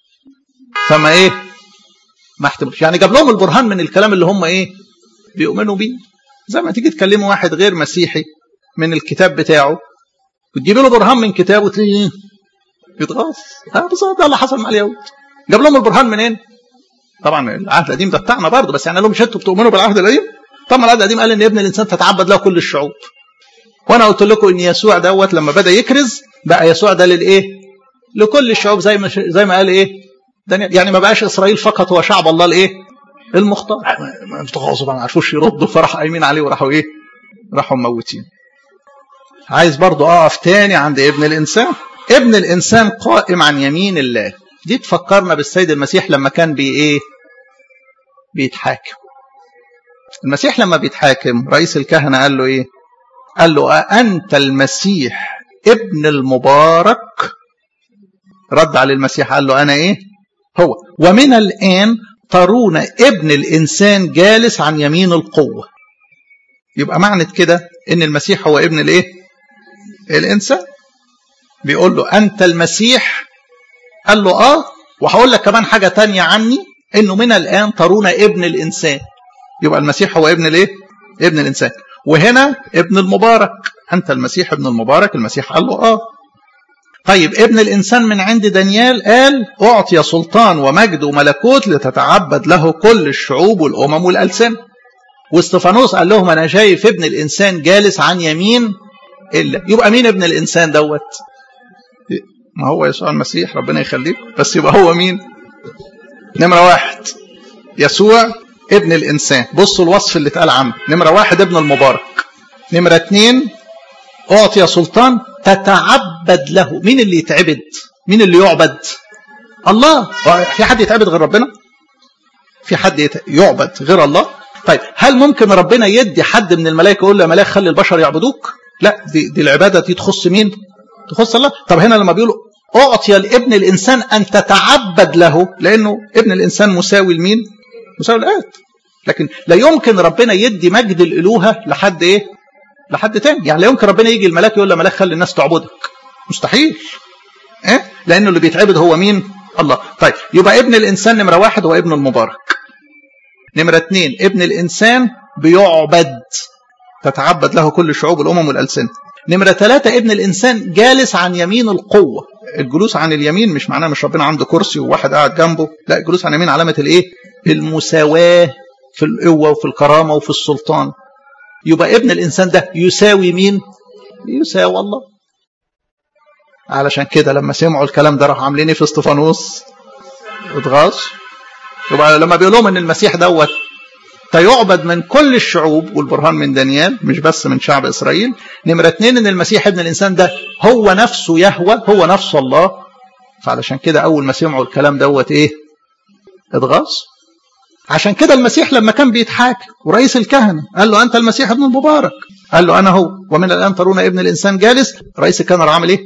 فما ايه ما احتملش يعني جاب لهم البرهان من الكلام اللي هم ايه بيؤمنوا بيه زي ما تيجي تكلموا واحد غير مسيحي من الكتاب بتاعه وتجيب له برهان من كتابه تلاقيه ايه يتغاظ ها بالظبط ده اللي حصل مع اليهود جاب لهم البرهان منين طبعا العهد القديم ده بتاعنا برضه بس يعني لهم مش انتوا بتؤمنوا بالعهد القديم طبعا العهد القديم قال ان ابن الانسان تتعبد له كل الشعوب وانا قلت لكم ان يسوع دوت لما بدا يكرز بقى يسوع ده للايه لكل الشعوب زي ما زي ما قال ايه دانيال يعني ما بقاش اسرائيل فقط هو شعب الله الايه المختار ما انتوا ما عرفوش يردوا فراحوا قايمين عليه وراحوا ايه راحوا مموتين عايز برضو اقف تاني عند ابن الانسان ابن الانسان قائم عن يمين الله دي تفكرنا بالسيد المسيح لما كان بي ايه بيتحاكم المسيح لما بيتحاكم رئيس الكهنة قال له ايه قال له أأنت المسيح ابن المبارك رد على المسيح قال له أنا إيه هو ومن الآن ترون ابن الإنسان جالس عن يمين القوة يبقى معنى كده إن المسيح هو ابن الإيه الإنسان بيقول له أنت المسيح قال له آه وهقول لك كمان حاجة تانية عني إنه من الآن ترون ابن الإنسان يبقى المسيح هو ابن الإيه ابن الإنسان وهنا ابن المبارك أنت المسيح ابن المبارك المسيح قال له آه طيب ابن الإنسان من عند دانيال قال أعطي سلطان ومجد وملكوت لتتعبد له كل الشعوب والأمم والألسنة واستفانوس قال لهم أنا شايف ابن الإنسان جالس عن يمين إلا يبقى مين ابن الإنسان دوت ما هو يسوع المسيح ربنا يخليك بس يبقى هو مين نمرة واحد يسوع ابن الإنسان بصوا الوصف اللي اتقال عنه نمرة واحد ابن المبارك نمرة اتنين أعطي سلطان تتعبد له مين اللي يتعبد مين اللي يعبد الله في حد يتعبد غير ربنا في حد يعبد غير الله طيب هل ممكن ربنا يدي حد من الملائكه يقول له يا ملاك خلي البشر يعبدوك لا دي, دي العباده دي تخص مين تخص الله طب هنا لما بيقولوا اعطي لابن الانسان ان تتعبد له لانه ابن الانسان مساوي لمين مساوي الآب لكن لا يمكن ربنا يدي مجد الالوهه لحد ايه لحد تاني يعني لا يمكن ربنا يجي الملاك يقول لملاك خلي الناس تعبدك مستحيل إيه؟ لانه اللي بيتعبد هو مين الله طيب يبقى ابن الانسان نمره واحد هو ابن المبارك نمره اثنين ابن الانسان بيعبد تتعبد له كل الشعوب والامم والالسنه نمره ثلاثه ابن الانسان جالس عن يمين القوه الجلوس عن اليمين مش معناه مش ربنا عنده كرسي وواحد قاعد جنبه لا الجلوس عن اليمين علامه الايه المساواه في القوه وفي الكرامه وفي السلطان يبقى ابن الإنسان ده يساوي مين يساوي الله علشان كده لما سمعوا الكلام ده راحوا عاملين ايه في اسطفانوس اتغاظ يبقى لما بيقول لهم ان المسيح دوت تيعبد من كل الشعوب والبرهان من دانيال مش بس من شعب اسرائيل نمره اتنين ان المسيح ابن الانسان ده هو نفسه يهوى هو نفسه الله فعلشان كده اول ما سمعوا الكلام دوت ايه اتغاظ عشان كده المسيح لما كان بيتحاكم ورئيس الكهنة قال له أنت المسيح ابن المبارك قال له أنا هو ومن الآن ترون ابن الإنسان جالس رئيس الكهنة راح عامل إيه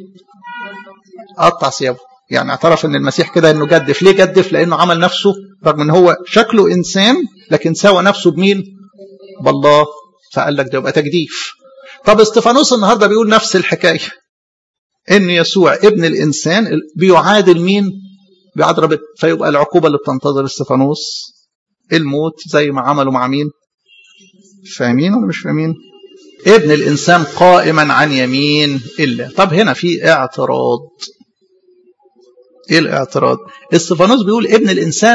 قطع ثيابه يعني اعترف ان المسيح كده انه جدف ليه جدف لانه عمل نفسه رغم ان هو شكله انسان لكن سوى نفسه بمين بالله فقال لك ده يبقى تجديف طب استفانوس النهارده بيقول نفس الحكايه ان يسوع ابن الانسان بيعادل مين بيعادل ربنا فيبقى العقوبه اللي بتنتظر استفانوس الموت زي ما عملوا مع مين فاهمين ولا مش فاهمين ابن الإنسان قائما عن يمين الله طب هنا في اعتراض ايه الاعتراض استفانوس بيقول ابن الإنسان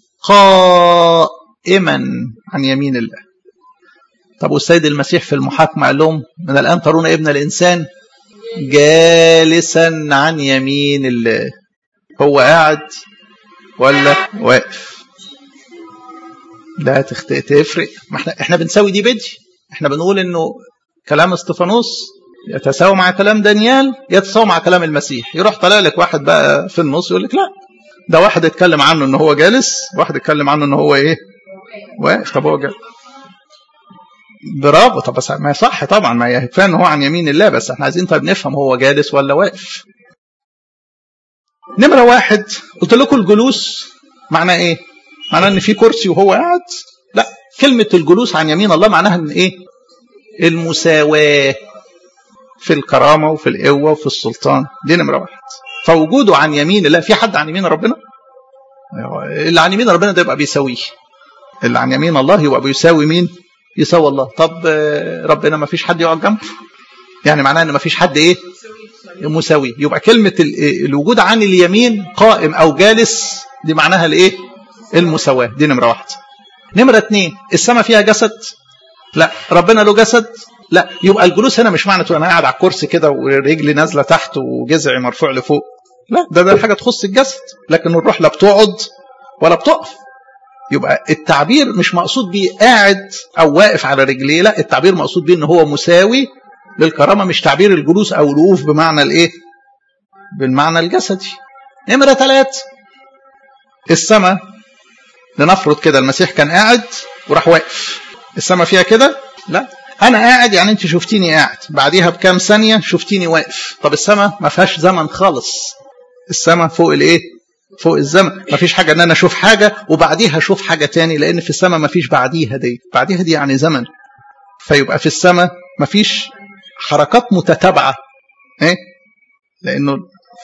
قائما عن يمين الله طب والسيد المسيح في المحاكمة قال لهم من الآن ترون ابن الإنسان جالسا عن يمين الله هو قاعد ولا واقف لا تفرق ما احنا احنا بنساوي دي بدي احنا بنقول انه كلام استفانوس يتساوى مع كلام دانيال يتساوى مع كلام المسيح يروح طالع لك واحد بقى في النص يقول لك لا ده واحد اتكلم عنه ان هو جالس واحد اتكلم عنه ان هو ايه واقف طب هو جالس برافو طب بس ما صح طبعا ما يكفي ان هو عن يمين الله بس احنا عايزين طيب نفهم هو جالس ولا واقف نمرة واحد قلت لكم الجلوس معناه ايه معناه ان في كرسي وهو قاعد لا كلمة الجلوس عن يمين الله معناها ان ايه المساواة في الكرامة وفي القوة وفي السلطان دي نمرة واحد فوجوده عن يمين الله في حد عن يمين ربنا اللي عن يمين ربنا ده يبقى بيساويه اللي عن يمين الله يبقى بيساوي مين يساوي الله طب ربنا ما فيش حد يقعد جنبه يعني معناه ان ما فيش حد ايه مساوي يبقى كلمة الوجود عن اليمين قائم او جالس دي معناها الايه المساواة دي نمرة واحد نمرة اتنين السماء فيها جسد لا ربنا له جسد لا يبقى الجلوس هنا مش معنى انا قاعد على الكرسي كده ورجلي نازله تحت وجذعي مرفوع لفوق لا ده ده حاجه تخص الجسد لكن الروح لا بتقعد ولا بتقف يبقى التعبير مش مقصود بيه قاعد او واقف على رجليه لا التعبير مقصود بيه ان هو مساوي للكرامه مش تعبير الجلوس او الوقوف بمعنى الايه بالمعنى الجسدي نمره ثلاث السماء لنفرض كده المسيح كان قاعد وراح واقف السماء فيها كده لا انا قاعد يعني انت شفتيني قاعد بعديها بكام ثانيه شفتيني واقف طب السماء ما فيهاش زمن خالص السماء فوق الايه فوق الزمن ما فيش حاجه ان انا اشوف حاجه وبعديها اشوف حاجه تاني لان في السماء ما فيش بعديها دي بعديها دي يعني زمن فيبقى في السماء ما فيش حركات متتابعه ايه لانه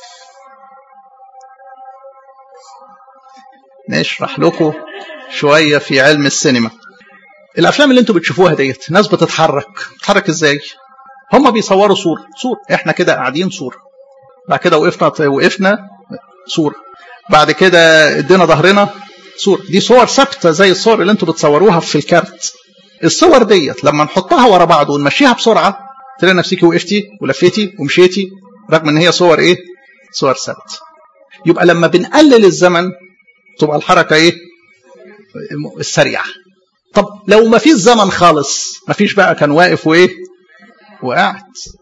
نشرح لكم شويه في علم السينما الافلام اللي انتوا بتشوفوها ديت ناس بتتحرك بتتحرك ازاي هم بيصوروا صوره صوره احنا كده قاعدين صوره بعد كده وقفنا وقفنا صوره بعد كده ادينا ظهرنا صوره دي صور ثابته زي الصور اللي انتوا بتصوروها في الكارت الصور ديت لما نحطها ورا بعض ونمشيها بسرعه تلاقي نفسك وقفتي ولفيتي ومشيتي رغم ان هي صور ايه صور ثابته يبقى لما بنقلل الزمن تبقى الحركه ايه السريعه طب لو ما فيش زمن خالص ما فيش بقى كان واقف وايه وقعد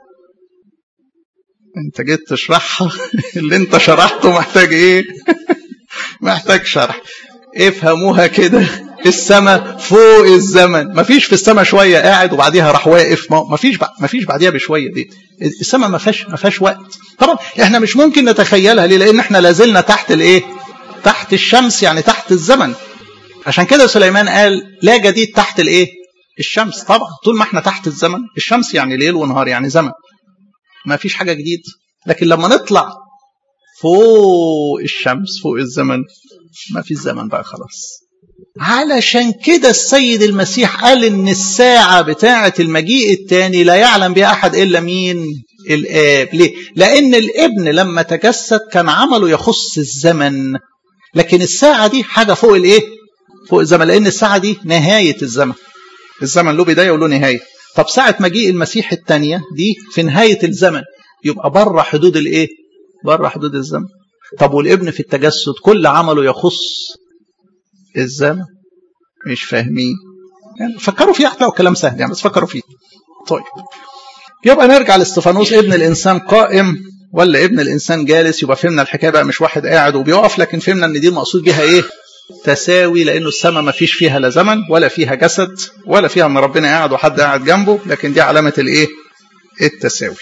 انت جيت تشرحها اللي انت شرحته محتاج ايه محتاج شرح افهموها كده السماء فوق الزمن ما فيش في السماء شويه قاعد وبعديها راح واقف ما فيش ما فيش بعديها بشويه دي السماء ما فيهاش ما فيهاش وقت طبعا احنا مش ممكن نتخيلها ليه لان احنا لازلنا تحت الايه تحت الشمس يعني تحت الزمن عشان كده سليمان قال لا جديد تحت الايه الشمس طبعا طول ما احنا تحت الزمن الشمس يعني ليل ونهار يعني زمن ما فيش حاجه جديد لكن لما نطلع فوق الشمس فوق الزمن ما في الزمن بقى خلاص علشان كده السيد المسيح قال ان الساعة بتاعة المجيء الثاني لا يعلم بها احد الا مين الاب ليه لان الابن لما تجسد كان عمله يخص الزمن لكن الساعة دي حاجة فوق الايه فوق الزمن لان الساعة دي نهاية الزمن الزمن له بداية وله نهاية طب ساعة مجيء المسيح الثانية دي في نهاية الزمن يبقى بره حدود الايه بره حدود الزمن طب والابن في التجسد كل عمله يخص الزمن مش فاهمين يعني فكروا فيه هتلاقوا كلام سهل يعني بس فكروا فيه طيب يبقى نرجع لاستفانوس ابن الانسان قائم ولا ابن الانسان جالس يبقى فهمنا الحكايه بقى مش واحد قاعد وبيقف لكن فهمنا ان دي المقصود بيها ايه تساوي لانه السماء ما فيش فيها لا زمن ولا فيها جسد ولا فيها ان ربنا قاعد وحد قاعد جنبه لكن دي علامه الايه التساوي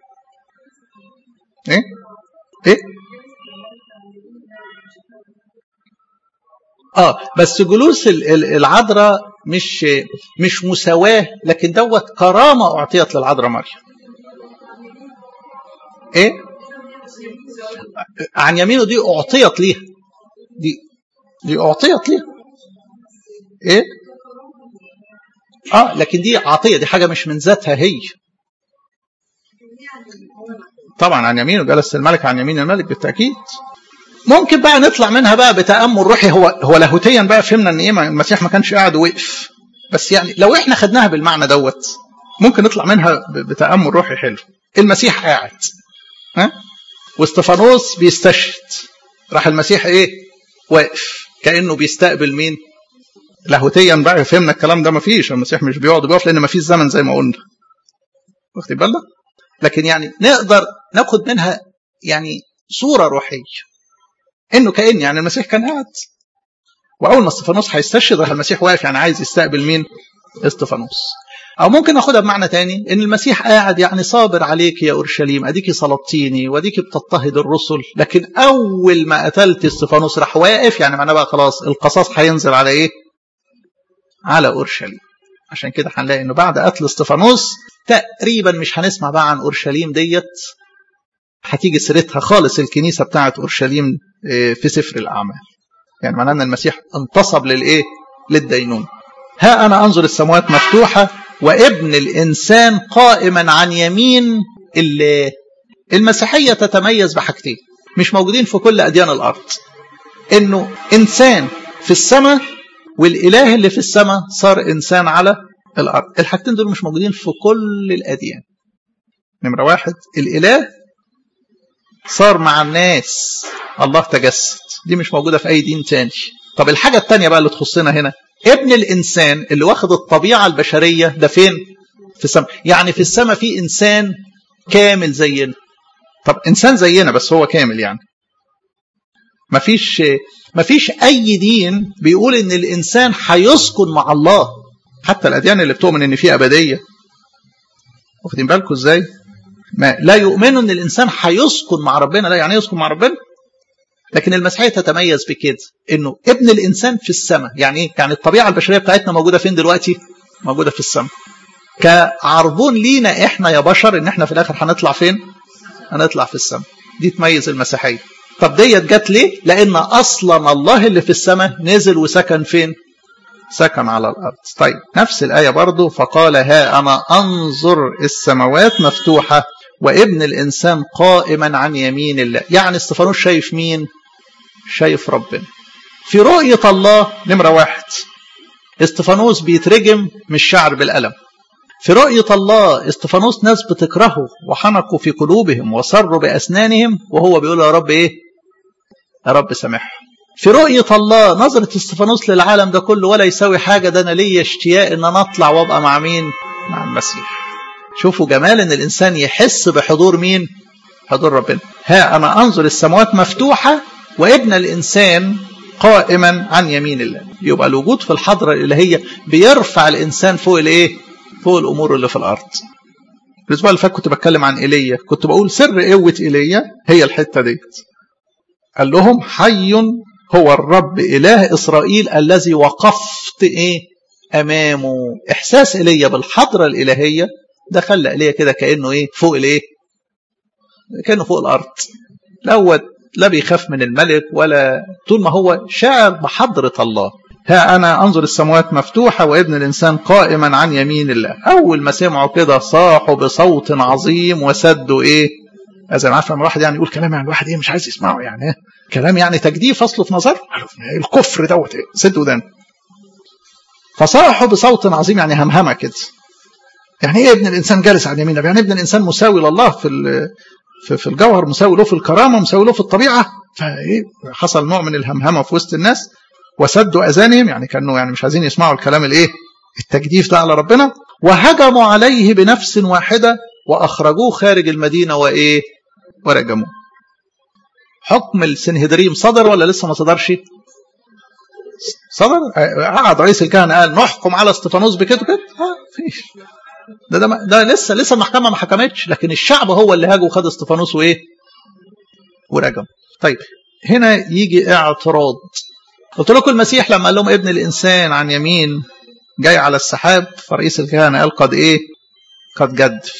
ايه ايه اه بس جلوس العذراء مش مش مساواه لكن دوت كرامه اعطيت للعذراء مريم ايه عن يمينه دي اعطيت ليها دي دي اعطيت ليها ايه اه لكن دي عطيه دي حاجه مش من ذاتها هي طبعا عن يمينه جلس الملك عن يمين الملك بالتاكيد ممكن بقى نطلع منها بقى بتامل روحي هو هو لاهوتيا بقى فهمنا ان ايه المسيح ما كانش قاعد ووقف بس يعني لو احنا خدناها بالمعنى دوت ممكن نطلع منها بتامل روحي حلو المسيح قاعد ها واستفانوس بيستشهد راح المسيح ايه واقف كانه بيستقبل مين لاهوتيا بقى فهمنا الكلام ده مفيش المسيح مش بيقعد بيقف لان مفيش زمن زي ما قلنا واخد بالك لكن يعني نقدر ناخد منها يعني صوره روحيه انه كان يعني المسيح كان قاعد واول ما استفانوس هيستشهد راح المسيح واقف يعني عايز يستقبل مين استفانوس او ممكن ناخدها بمعنى تاني ان المسيح قاعد يعني صابر عليك يا اورشليم اديكي صلبتيني واديكي بتضطهد الرسل لكن اول ما قتلت استفانوس راح واقف يعني معناه بقى خلاص القصاص هينزل على ايه على اورشليم عشان كده هنلاقي انه بعد قتل استفانوس تقريبا مش هنسمع بقى عن اورشليم ديت هتيجي سيرتها خالص الكنيسه بتاعت اورشليم في سفر الاعمال يعني معناه ان المسيح انتصب للايه للدينون ها انا انظر السماوات مفتوحه وابن الانسان قائما عن يمين الله المسيحيه تتميز بحاجتين مش موجودين في كل اديان الارض انه انسان في السماء والاله اللي في السماء صار انسان على الارض الحاجتين دول مش موجودين في كل الاديان نمره واحد الاله صار مع الناس الله تجسد دي مش موجوده في اي دين تاني طب الحاجه الثانيه بقى اللي تخصنا هنا ابن الانسان اللي واخد الطبيعه البشريه ده فين في السماء يعني في السماء في انسان كامل زينا طب انسان زينا بس هو كامل يعني مفيش مفيش اي دين بيقول ان الانسان هيسكن مع الله حتى الاديان اللي بتؤمن ان في ابديه واخدين بالكم ازاي ما لا يؤمنوا ان الانسان هيسكن مع ربنا لا يعني يسكن مع ربنا لكن المسيحيه تتميز بكده انه ابن الانسان في السماء يعني ايه يعني الطبيعه البشريه بتاعتنا موجوده فين دلوقتي موجوده في السماء كعربون لينا احنا يا بشر ان احنا في الاخر هنطلع فين هنطلع في السماء دي تميز المسيحيه طب ديت جت ليه لان اصلا الله اللي في السماء نزل وسكن فين سكن على الارض طيب نفس الايه برضو فقال ها انا انظر السماوات مفتوحه وابن الانسان قائما عن يمين الله يعني استفانوس شايف مين شايف ربنا في رؤيه الله نمره واحد استفانوس بيترجم مش شعر بالالم في رؤية الله استفانوس ناس بتكرهه وحنقوا في قلوبهم وصروا بأسنانهم وهو بيقول يا رب إيه يا رب سامحهم في رؤية الله نظرة استفانوس للعالم ده كله ولا يساوي حاجة ده أنا ليا اشتياق إن أنا أطلع وأبقى مع مين مع المسيح شوفوا جمال إن الإنسان يحس بحضور مين حضور ربنا ها أنا أنظر السماوات مفتوحة وابن الإنسان قائما عن يمين الله يبقى الوجود في الحضرة الإلهية بيرفع الإنسان فوق الإيه فوق الامور اللي في الارض الاسبوع اللي فات كنت بتكلم عن ايليا كنت بقول سر قوه ايليا هي الحته ديت قال لهم حي هو الرب اله اسرائيل الذي وقفت ايه امامه احساس ايليا بالحضره الالهيه ده خلى ايليا كده كانه ايه فوق الايه كانه فوق الارض الاول لا بيخاف من الملك ولا طول ما هو شاعر بحضره الله ها أنا أنظر السماوات مفتوحة وابن الإنسان قائما عن يمين الله أول ما سمعوا كده صاحوا بصوت عظيم وسدوا إيه زي ما عارف لما الواحد يعني يقول كلام يعني الواحد إيه مش عايز يسمعه يعني إيه كلام يعني تجديف أصله في نظر الكفر دوت إيه سد ودان فصاحوا بصوت عظيم يعني همهمة كده يعني إيه ابن الإنسان جالس عن يمين يعني ابن الإنسان مساوي لله في في, في الجوهر مساوي له في الكرامة مساوي له في الطبيعة فإيه حصل نوع من الهمهمة في وسط الناس وسدوا اذانهم يعني كانوا يعني مش عايزين يسمعوا الكلام الايه التجديف ده على ربنا وهجموا عليه بنفس واحده واخرجوه خارج المدينه وايه ورجموه حكم السنهدريم صدر ولا لسه ما صدرش صدر قعد رئيس الكهنه قال نحكم على استفانوس بكده كده فيش ده, ده ده لسه لسه المحكمه ما حكمتش لكن الشعب هو اللي هاجوا وخد استفانوس وايه ورجم طيب هنا يجي اعتراض قلت لكم المسيح لما قال لهم ابن الانسان عن يمين جاي على السحاب فرئيس الكهنه قال قد ايه؟ قد جدف.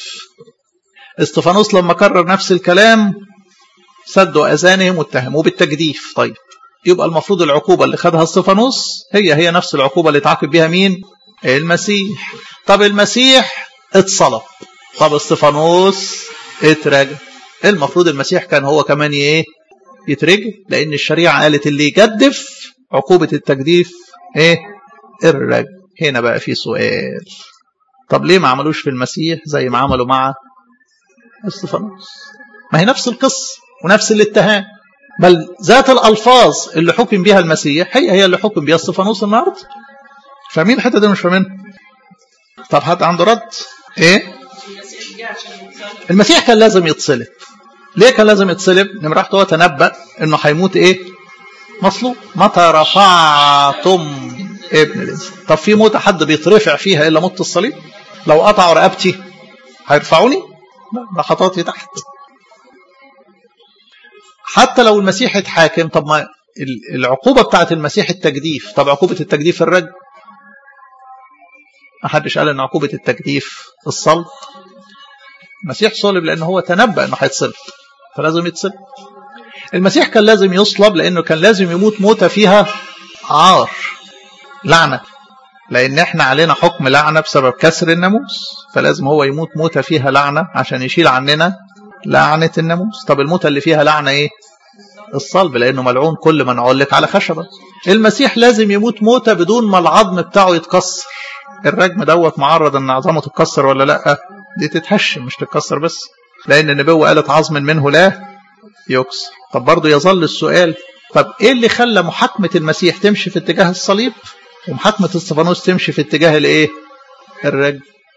استفانوس لما كرر نفس الكلام سدوا اذانهم واتهموه بالتجديف طيب يبقى المفروض العقوبة اللي خدها استفانوس هي هي نفس العقوبة اللي تعاقب بها مين المسيح طب المسيح اتصلب طب استفانوس اترجم المفروض المسيح كان هو كمان ايه يترجم لان الشريعة قالت اللي يجدف عقوبة التجديف ايه الرجم هنا بقى في سؤال طب ليه ما عملوش في المسيح زي ما عملوا مع استفانوس ما هي نفس القصة ونفس الاتهام بل ذات الألفاظ اللي حكم بها المسيح هي هي اللي حكم بها استفانوس النهارده فاهمين الحته دي مش فاهمين طب حد عنده رد ايه المسيح كان لازم يتصلب ليه كان لازم يتصلب نمرة واحد هو تنبأ انه هيموت ايه مصلوب متى رفعتم ابن الانسان طب في موتة حد بيترفع فيها الا موت الصليب لو قطعوا رقبتي هيرفعوني لا ده خطواتي تحت حتى لو المسيح اتحاكم طب ما العقوبة بتاعت المسيح التجديف طب عقوبة التجديف الرجم ما حدش قال ان عقوبة التجديف الصلب المسيح صلب لأنه هو تنبأ أنه هيتصلب فلازم يتصلب المسيح كان لازم يصلب لأنه كان لازم يموت موتة فيها عار لعنة لأن احنا علينا حكم لعنة بسبب كسر الناموس فلازم هو يموت موتة فيها لعنة عشان يشيل عننا لعنة الناموس طب الموتة اللي فيها لعنة ايه الصلب لأنه ملعون كل من علق على خشبة المسيح لازم يموت موتة بدون ما العظم بتاعه يتكسر الرجم دوت معرض ان عظمه تتكسر ولا لا دي تتهشم مش تتكسر بس لان النبوه قالت عظم منه لا يكسر طب برضه يظل السؤال طب ايه اللي خلى محاكمه المسيح تمشي في اتجاه الصليب ومحاكمه استفانوس تمشي في اتجاه الايه الرجم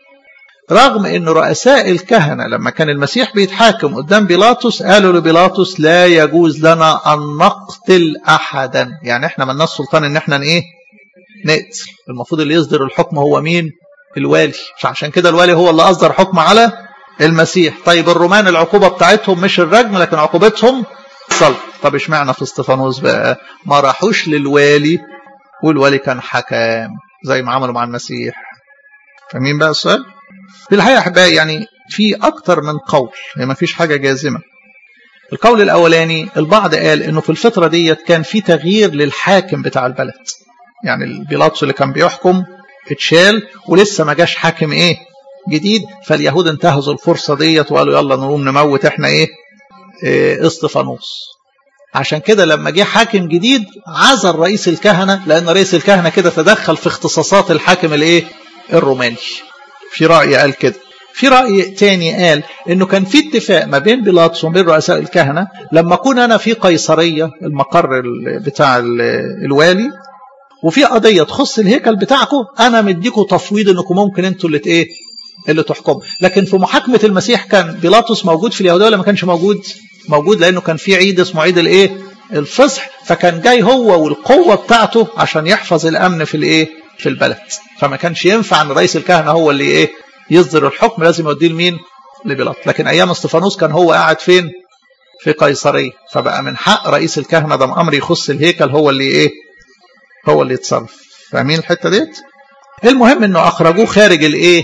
رغم ان رؤساء الكهنه لما كان المسيح بيتحاكم قدام بيلاطس قالوا لبيلاطس لا يجوز لنا ان نقتل احدا يعني احنا مالناش سلطان ان احنا ايه نقتل المفروض اللي يصدر الحكم هو مين الوالي فعشان كده الوالي هو اللي أصدر حكم على المسيح طيب الرومان العقوبة بتاعتهم مش الرجم لكن عقوبتهم صلب طب اشمعنى في استفانوس بقى ما راحوش للوالي والوالي كان حكام زي ما عملوا مع المسيح فاهمين بقى السؤال في الحقيقة أحبائي يعني في أكتر من قول يعني ما فيش حاجة جازمة القول الأولاني البعض قال إنه في الفترة ديت كان في تغيير للحاكم بتاع البلد يعني البيلاطس اللي كان بيحكم اتشال ولسه ما جاش حاكم ايه جديد فاليهود انتهزوا الفرصه ديت وقالوا يلا نقوم نموت احنا ايه, إيه اسطفانوس عشان كده لما جه حاكم جديد عزل رئيس الكهنه لان رئيس الكهنه كده تدخل في اختصاصات الحاكم الايه الروماني في راي قال كده في راي تاني قال انه كان في اتفاق ما بين بيلاطس وما بين رؤساء الكهنه لما اكون انا في قيصريه المقر بتاع الوالي وفي قضيه تخص الهيكل بتاعكم انا مديكم تفويض انكم ممكن انتوا اللي ايه اللي تحكموا لكن في محاكمه المسيح كان بيلاطس موجود في اليهوديه ولا ما كانش موجود موجود لانه كان في عيد اسمه عيد الايه الفصح فكان جاي هو والقوه بتاعته عشان يحفظ الامن في الايه في البلد فما كانش ينفع ان رئيس الكهنه هو اللي ايه يصدر الحكم لازم يوديه لمين لبيلاطس لكن ايام استفانوس كان هو قاعد فين في قيصريه فبقى من حق رئيس الكهنه ده امر يخص الهيكل هو اللي ايه هو اللي يتصرف فاهمين الحته ديت المهم انه اخرجوه خارج الايه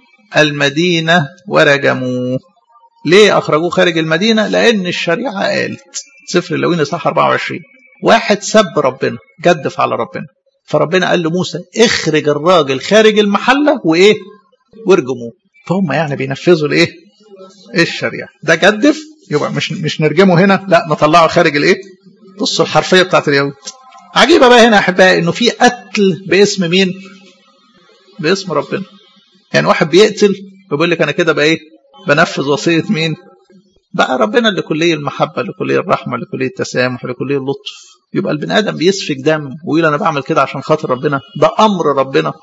المدينه ورجموه ليه اخرجوه خارج المدينه لان الشريعه قالت سفر اللوين اصحاح 24 واحد سب ربنا جدف على ربنا فربنا قال لموسى اخرج الراجل خارج المحله وايه وارجموه فهم يعني بينفذوا الايه الشريعه ده جدف يبقى مش مش نرجمه هنا لا نطلعه خارج الايه بصوا الحرفيه بتاعت اليهود عجيبه بقى هنا احبائي انه في قتل باسم مين باسم ربنا يعني واحد بيقتل ويقول لك انا كده بقى ايه بنفذ وصيه مين بقى ربنا لكلية المحبة لكلية الرحمة لكلية التسامح لكلية اللطف يبقى البني آدم بيسفك دم ويقول أنا بعمل كده عشان خاطر ربنا ده أمر ربنا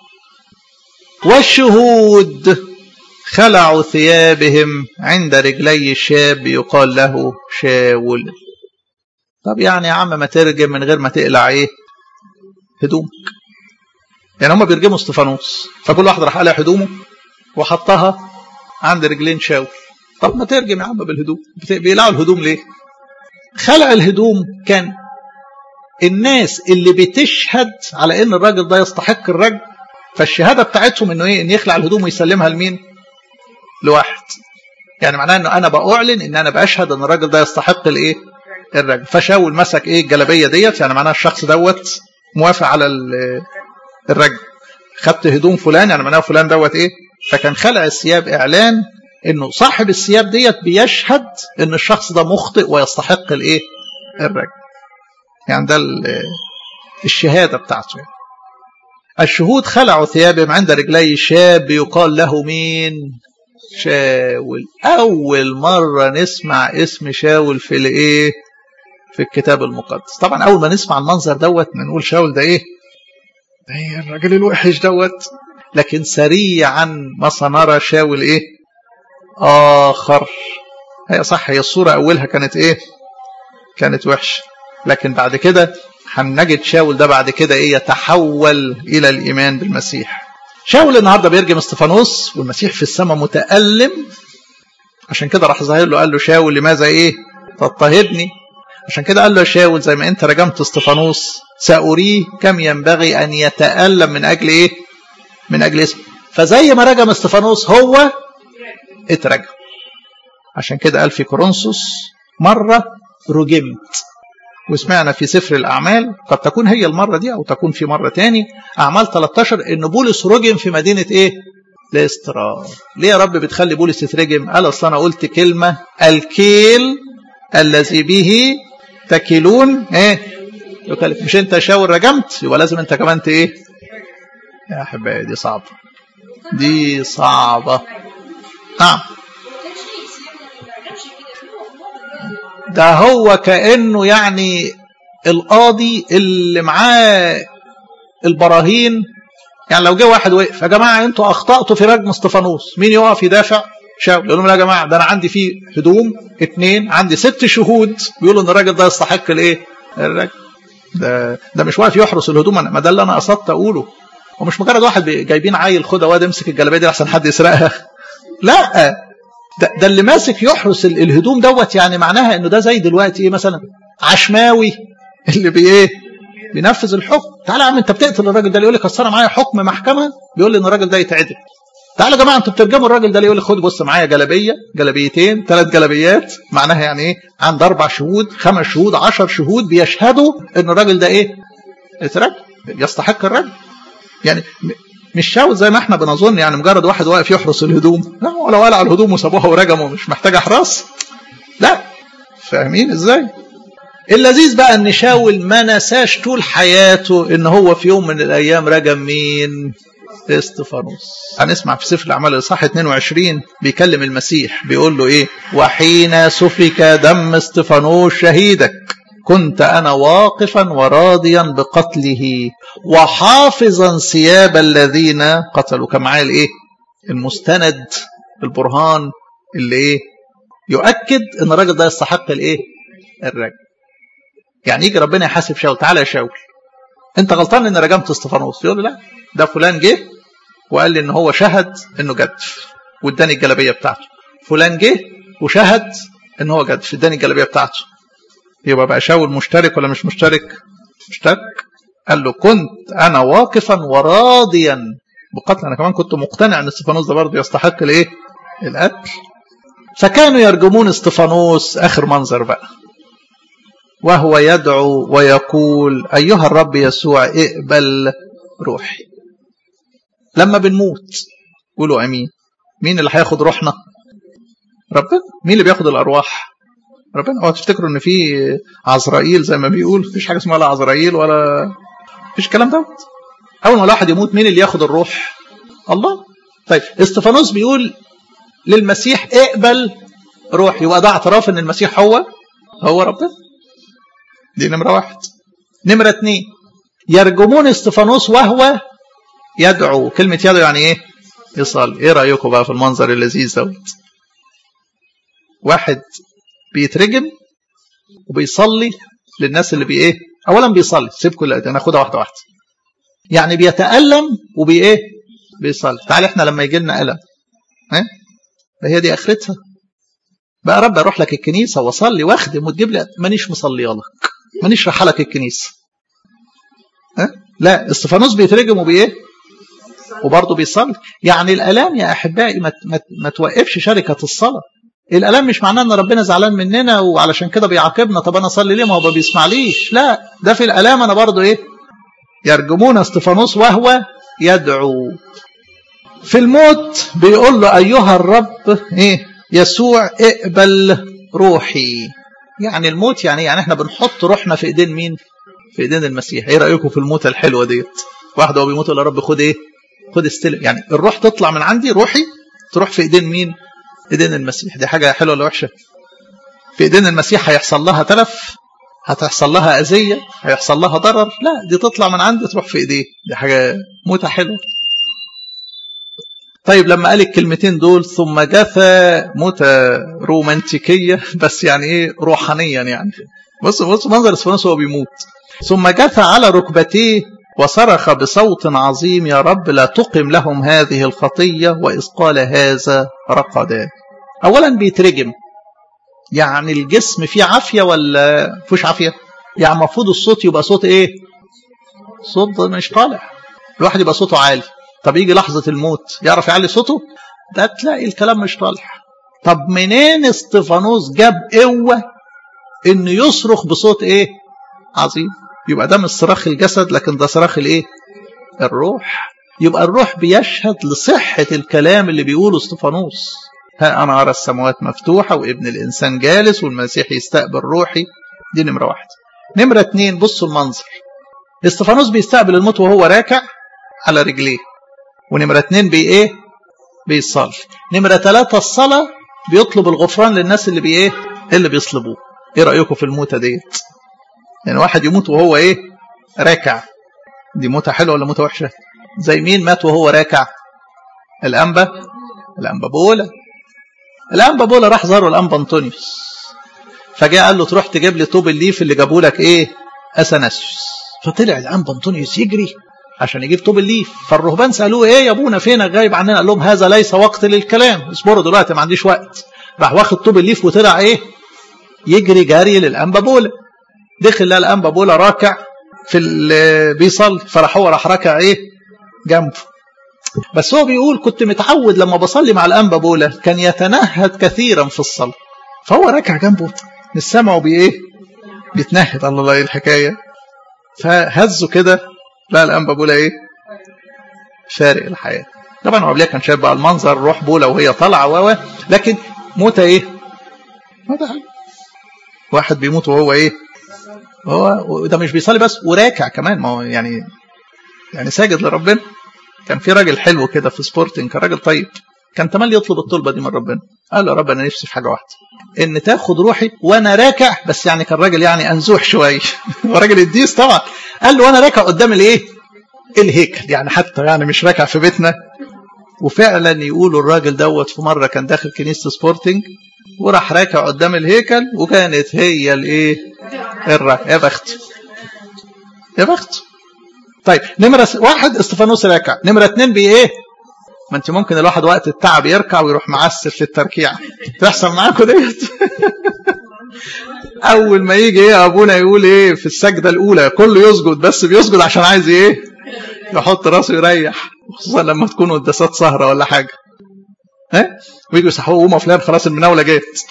والشهود خلعوا ثيابهم عند رجلي الشاب يقال له شاول طب يعني يا عم ما ترجم من غير ما تقلع ايه هدومك يعني هم بيرجموا استفانوس فكل واحد راح قلع هدومه وحطها عند رجلين شاول طب ما ترجم يا عم بالهدوم بيقلعوا الهدوم ليه خلع الهدوم كان الناس اللي بتشهد على ان الراجل ده يستحق الرجم فالشهاده بتاعتهم انه ايه ان يخلع الهدوم ويسلمها لمين لواحد يعني معناه انه انا باعلن ان انا باشهد ان الراجل ده يستحق الايه الرجم فشاول مسك ايه الجلابيه ديت يعني معناها الشخص دوت موافق على الرجم خدت هدوم فلان يعني معناها فلان دوت ايه فكان خلع الثياب اعلان انه صاحب الثياب ديت بيشهد ان الشخص ده مخطئ ويستحق الايه الرجم يعني ده الشهاده بتاعته يعني. الشهود خلعوا ثيابهم عند رجلي شاب يقال له مين شاول اول مره نسمع اسم شاول في الايه في الكتاب المقدس طبعا اول ما نسمع المنظر دوت نقول شاول ده ايه ده ايه الراجل الوحش دوت لكن سريعا ما سنرى شاول ايه اخر هي صح هي الصوره اولها كانت ايه كانت وحشه لكن بعد كده هنجد شاول ده بعد كده ايه يتحول الى الايمان بالمسيح شاول النهارده بيرجم استفانوس والمسيح في السماء متألم عشان كده راح ظاهر له قال له شاول لماذا ايه تضطهدني عشان كده قال له شاول زي ما انت رجمت استفانوس سأريه كم ينبغي ان يتألم من اجل ايه من اجل اسمه فزي ما رجم استفانوس هو اترجم عشان كده قال في كورنثوس مرة رجمت وسمعنا في سفر الأعمال قد تكون هي المرة دي أو تكون في مرة تاني أعمال 13 إن بولس رجم في مدينة إيه؟ الاسترار ليه يا رب بتخلي بولس يترجم؟ قال أصل أنا قلت كلمة الكيل الذي به تكلون إيه؟ يكلف مش أنت شاور رجمت يبقى لازم أنت كمان إيه؟ يا أحبائي دي صعبة دي صعبة نعم ده هو كأنه يعني القاضي اللي معاه البراهين يعني لو جه واحد وقف يا جماعة انتوا أخطأتوا في رجم استفانوس مين يقف يدافع شاول يقول لهم يا جماعة ده أنا عندي فيه هدوم اتنين عندي ست شهود بيقولوا إن الراجل ده يستحق الإيه الرجم ده ده مش واقف يحرس الهدوم أنا ما ده اللي أنا قصدت أقوله ومش مجرد واحد جايبين عيل خدها واد امسك الجلابيه دي عشان حد يسرقها لا ده, ده اللي ماسك يحرس الهدوم دوت يعني معناها انه ده زي دلوقتي ايه مثلا عشماوي اللي بي ايه بينفذ الحكم تعالى يا عم انت بتقتل الراجل ده اللي يقول لك اصل انا معايا حكم محكمه بيقول لي ان الراجل ده يتعدل تعالى يا جماعه انتوا بترجموا الراجل ده اللي يقول لك خد بص معايا جلابيه جلابيتين ثلاث جلابيات معناها يعني ايه عند اربع شهود خمس شهود عشر شهود بيشهدوا ان الراجل ده ايه اترجم يستحق الرجم يعني مش شاول زي ما احنا بنظن يعني مجرد واحد واقف يحرس الهدوم لا ولا ولع الهدوم وسابوها ورجموا مش محتاج احراس لا فاهمين ازاي اللذيذ بقى ان شاول ما نساش طول حياته ان هو في يوم من الايام رجم مين استفانوس هنسمع في سفر الاعمال الاصحاح 22 بيكلم المسيح بيقول له ايه وحين سفك دم استفانوس شهيدك كنت أنا واقفا وراضيا بقتله وحافظا ثياب الذين قتلوا كان معايا الإيه؟ المستند البرهان اللي إيه؟ يؤكد إن الراجل ده يستحق الإيه؟ الرجل. يعني يجي ربنا يحاسب شاول تعالى يا شاول أنت غلطان إن رجمت استفانوس يقول له لا ده فلان جه وقال لي إن هو شهد إنه جدف واداني الجلابية بتاعته فلان جه وشهد إن هو جدف اداني الجلابية بتاعته يبقى بقى شاول مشترك ولا مش مشترك مشترك قال له كنت انا واقفا وراضيا بقتل انا كمان كنت مقتنع ان استفانوس ده برضه يستحق الايه القتل فكانوا يرجمون استفانوس اخر منظر بقى وهو يدعو ويقول ايها الرب يسوع اقبل روحي لما بنموت قولوا امين مين اللي هياخد روحنا ربنا مين اللي بياخد الارواح ربنا اوعى تفتكروا ان في عزرائيل زي ما بيقول مفيش حاجه اسمها لا عزرائيل ولا مفيش الكلام دوت اول ما الواحد يموت مين اللي ياخد الروح الله طيب استفانوس بيقول للمسيح اقبل روح يبقى ده اعتراف ان المسيح هو هو ربنا دي نمره واحد نمره اتنين يرجمون استفانوس وهو يدعو كلمه يدعو يعني ايه يصلي ايه رايكم بقى في المنظر اللذيذ دوت واحد بيترجم وبيصلي للناس اللي بي ايه اولا بيصلي سيبكم ناخدها واحده واحده يعني بيتالم وبي ايه بيصلي تعال احنا لما يجي لنا الم ها هي دي اخرتها بقى رب اروح لك الكنيسه واصلي واخدم وتجيب لي مانيش مصلي لك مانيش رايح لك الكنيسه ها لا استفانوس بيترجم وبايه وبرضه بيصلي يعني الالام يا احبائي ما, ما, ما توقفش شركه الصلاه الالام مش معناه ان ربنا زعلان مننا وعلشان كده بيعاقبنا طب انا اصلي ليه ما هو ما بيسمعليش لا ده في الالام انا برضو ايه يرجمون استفانوس وهو يدعو في الموت بيقول له ايها الرب ايه يسوع اقبل روحي يعني الموت يعني يعني احنا بنحط روحنا في ايدين مين في ايدين المسيح ايه رايكم في الموت الحلوه ديت واحد هو بيموت يقول يا رب خد ايه خد استلم يعني الروح تطلع من عندي روحي تروح في ايدين مين ايدين المسيح دي حاجه حلوه ولا وحشه في ايدين المسيح هيحصل لها تلف هتحصل لها اذيه هيحصل لها ضرر لا دي تطلع من عندي تروح في ايديه دي حاجه موتة حلوه طيب لما قال الكلمتين دول ثم جثى موتة رومانتيكية بس يعني ايه روحانيا يعني بص بص منظر اسفنوس وهو بيموت ثم جثى على ركبتيه وصرخ بصوت عظيم يا رب لا تقم لهم هذه الخطية وإذ قال هذا رقدا أولا بيترجم يعني الجسم فيه عافية ولا فيهوش عافية يعني المفروض الصوت يبقى صوت ايه صوت مش طالع الواحد يبقى صوته عالي طب يجي لحظة الموت يعرف يعلي صوته ده تلاقي الكلام مش طالع طب منين استفانوس جاب قوة انه يصرخ بصوت ايه عظيم يبقى ده مش صراخ الجسد لكن ده صراخ الايه الروح يبقى الروح بيشهد لصحة الكلام اللي بيقوله استفانوس ها أنا أرى السماوات مفتوحة وابن الإنسان جالس والمسيح يستقبل روحي دي نمرة واحدة نمرة اتنين بصوا المنظر استفانوس بيستقبل الموت وهو راكع على رجليه ونمرة اتنين بي ايه بيصلي نمرة ثلاثة الصلاة بيطلب الغفران للناس اللي بي ايه اللي بيصلبوه ايه رأيكم في الموتة ديت يعني واحد يموت وهو ايه راكع دي موتة حلوة ولا موتة وحشة زي مين مات وهو راكع الأنبا الأنبا بولا الأنبا بولا راح زاره الأنبا أنطونيوس فجاء قال له تروح تجيب لي طوب الليف اللي جابوا لك ايه اثناسيوس فطلع الأنبا أنطونيوس يجري عشان يجيب طوب الليف فالرهبان سألوه ايه يا ابونا فينك غايب عننا قال لهم هذا ليس وقت للكلام اصبروا دلوقتي ما عنديش وقت راح واخد طوب الليف وطلع ايه يجري جاري للأنبا بولا دخل لقى الأنبا بولا راكع في بيصلي فراح هو راح راكع ايه جنبه بس هو بيقول كنت متعود لما بصلي مع الأنبا بولا كان يتنهد كثيرا في الصلاة فهو راكع جنبه مش سامعه بايه بيتنهد الله ايه الحكايه فهزه كده لا الانبا بولا ايه فارق الحياه طبعا هو كان شايف بقى المنظر روح بولا وهي طالعه و لكن موتة ايه موتة واحد بيموت وهو ايه هو ده مش بيصلي بس وراكع كمان ما هو يعني يعني ساجد لربنا كان في راجل حلو كده في سبورتنج كان راجل طيب كان تملي يطلب الطلبه دي من ربنا قال له يا رب انا نفسي في حاجه واحده ان تاخد روحي وانا راكع بس يعني كان راجل يعني انزوح شويه وراجل الديس طبعا قال له وانا راكع قدام الايه الهيكل يعني حتى يعني مش راكع في بيتنا وفعلا يقولوا الراجل دوت في مره كان داخل كنيسه سبورتنج وراح راكع قدام الهيكل وكانت هي الايه الركعه يا بخت يا بخت طيب نمره واحد استفانوس راكع نمره اتنين بي ايه ما انت ممكن الواحد وقت التعب يركع ويروح معسل في التركيع تحصل معاكم ديت اول ما يجي ايه ابونا يقول ايه في السجده الاولى كله يسجد بس بيسجد عشان عايز ايه يحط راسه يريح خصوصا لما تكون قداسات سهره ولا حاجه ها ويجوا يصحوا قوموا فلان خلاص المناوله جت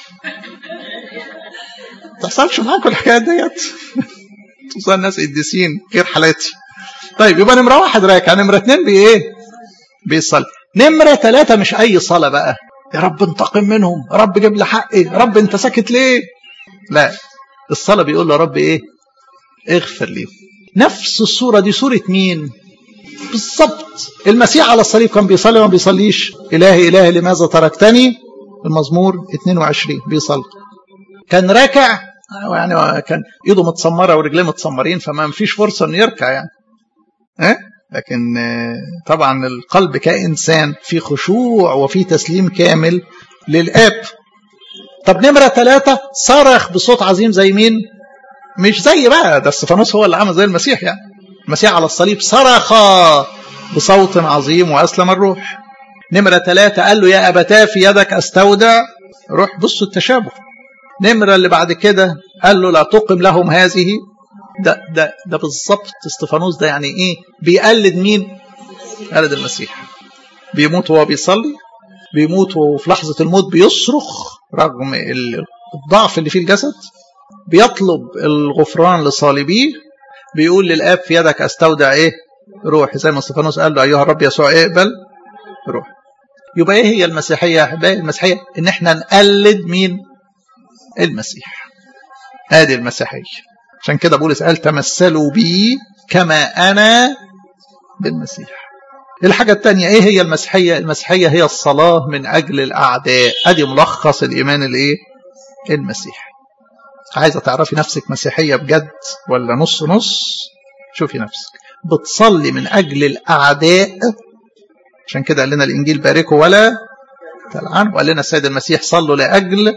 تحصلش معاكم الحكايات ديت خصوصا الناس قديسين غير حالاتي طيب يبقى نمره واحد راكع نمره اتنين بايه بيصلي نمرة ثلاثة مش أي صلاة بقى يا رب انتقم منهم يا رب جيب لي حقي يا رب انت ساكت ليه لا الصلاة بيقول له يا رب ايه اغفر لي نفس الصورة دي صورة مين بالظبط المسيح على الصليب كان بيصلي وما بيصليش إلهي إلهي لماذا تركتني المزمور 22 بيصلي كان راكع يعني كان ايده متسمره ورجليه متسمرين فما فيش فرصه انه يركع يعني ها لكن طبعا القلب كإنسان في خشوع وفي تسليم كامل للآب طب نمرة ثلاثة صرخ بصوت عظيم زي مين مش زي بقى ده استفانوس هو اللي عمل زي المسيح يعني المسيح على الصليب صرخ بصوت عظيم وأسلم الروح نمرة ثلاثة قال له يا أبتاه في يدك أستودع روح بصوا التشابه نمرة اللي بعد كده قال له لا تقم لهم هذه ده ده ده بالظبط استفانوس ده يعني ايه بيقلد مين قلد المسيح بيموت وهو بيصلي بيموت وفي لحظة الموت بيصرخ رغم الضعف اللي فيه الجسد بيطلب الغفران لصالبيه بيقول للآب في يدك أستودع إيه روح زي ما استفانوس قال له أيها الرب يسوع اقبل روح يبقى إيه هي المسيحية أحبائي المسيحية إن إحنا نقلد مين المسيح هذه المسيحية عشان كده بولس قال تمثلوا بي كما أنا بالمسيح الحاجة الثانية ايه هي المسيحية المسيحية هي الصلاة من اجل الاعداء ادي ملخص الايمان الايه المسيحي عايزة تعرفي نفسك مسيحية بجد ولا نص نص شوفي نفسك بتصلي من اجل الاعداء عشان كده قال لنا الانجيل باركوا ولا تلعنوا وقال لنا السيد المسيح صلوا لاجل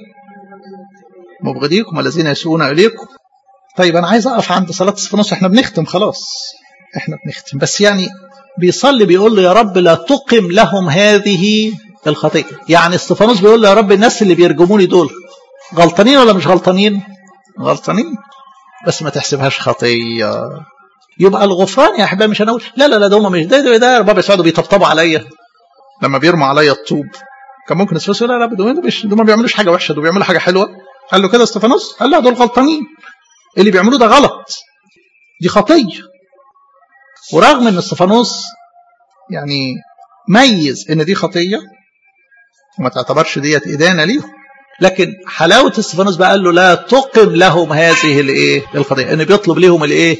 مبغضيكم الذين يسوءون اليكم طيب انا عايز اقف عند صلاه الصفنوس احنا بنختم خلاص احنا بنختم بس يعني بيصلي بيقول له يا رب لا تقم لهم هذه الخطيه يعني استفانوس بيقول له يا رب الناس اللي بيرجموني دول غلطانين ولا مش غلطانين غلطانين بس ما تحسبهاش خطيه يبقى الغفران يا احبابي مش هنقول لا لا لا ده هم مش ده ده, ده بابا يسعدوا بيطبطبوا عليا لما بيرموا عليا الطوب كان ممكن استفانوس لا لا دول مش دول ما بيعملوش حاجه وحشه دول بيعملوا حاجه حلوه قال له كده استفانوس قال لا دول غلطانين اللي بيعملوه ده غلط دي خطيه ورغم ان استفانوس يعني ميز ان دي خطيه وما تعتبرش ديت ادانه ليهم لكن حلاوه استفانوس بقى قال له لا تقم لهم هذه الايه الخطيه ان بيطلب لهم الايه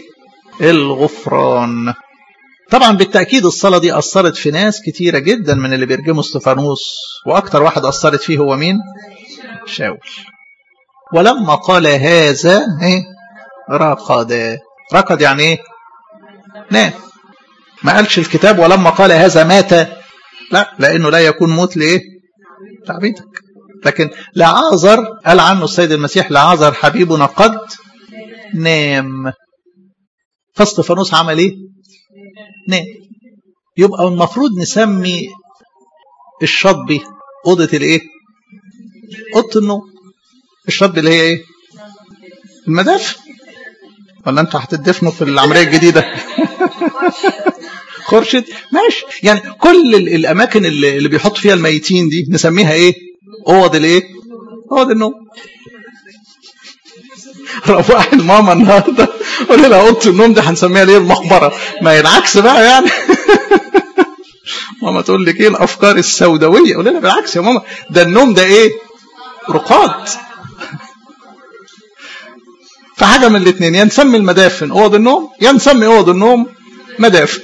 الغفران طبعا بالتاكيد الصلاه دي اثرت في ناس كتيره جدا من اللي بيرجموا استفانوس واكتر واحد اثرت فيه هو مين شاول ولما قال هذا ايه رقد رقد يعني ايه نام ما قالش الكتاب ولما قال هذا مات لا لانه لا يكون موت لايه تعبيدك لكن لعازر قال عنه السيد المسيح لعازر حبيبنا قد نام فاستفانوس عمل ايه نام يبقى المفروض نسمي الشطبي اوضه الايه اوضه النوم الشطبي اللي هي ايه المدافع ولا انتوا هتدفنوا في العمليه الجديده خرشد ماشي يعني كل الاماكن اللي, اللي بيحط فيها الميتين دي نسميها ايه اوض الايه اوض النوم روح الماما النهارده قول لها اوضه النوم دي هنسميها ليه المقبره ما هي العكس بقى يعني ماما تقول لك ايه الافكار السوداويه قول لها بالعكس يا ماما ده النوم ده ايه رقاد فحاجه من الاثنين يا نسمي المدافن اوض النوم يا نسمي اوض النوم مدافن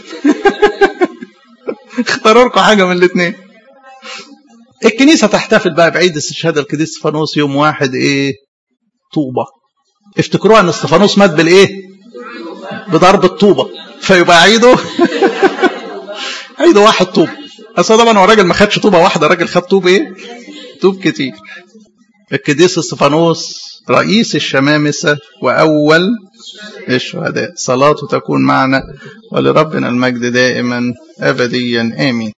اختاروا لكم حاجه من الاثنين الكنيسه تحتفل بقى بعيد استشهاد القديس استفانوس يوم واحد ايه طوبه افتكروها ان استفانوس مات بالايه بضرب الطوبه فيبقى عيده عيده واحد طوب اصل طبعا هو راجل ما خدش طوبه واحده راجل خد طوب ايه طوب كتير القديس استفانوس رئيس الشمامسة وأول الشهداء صلاته تكون معنا ولربنا المجد دائما أبديا آمين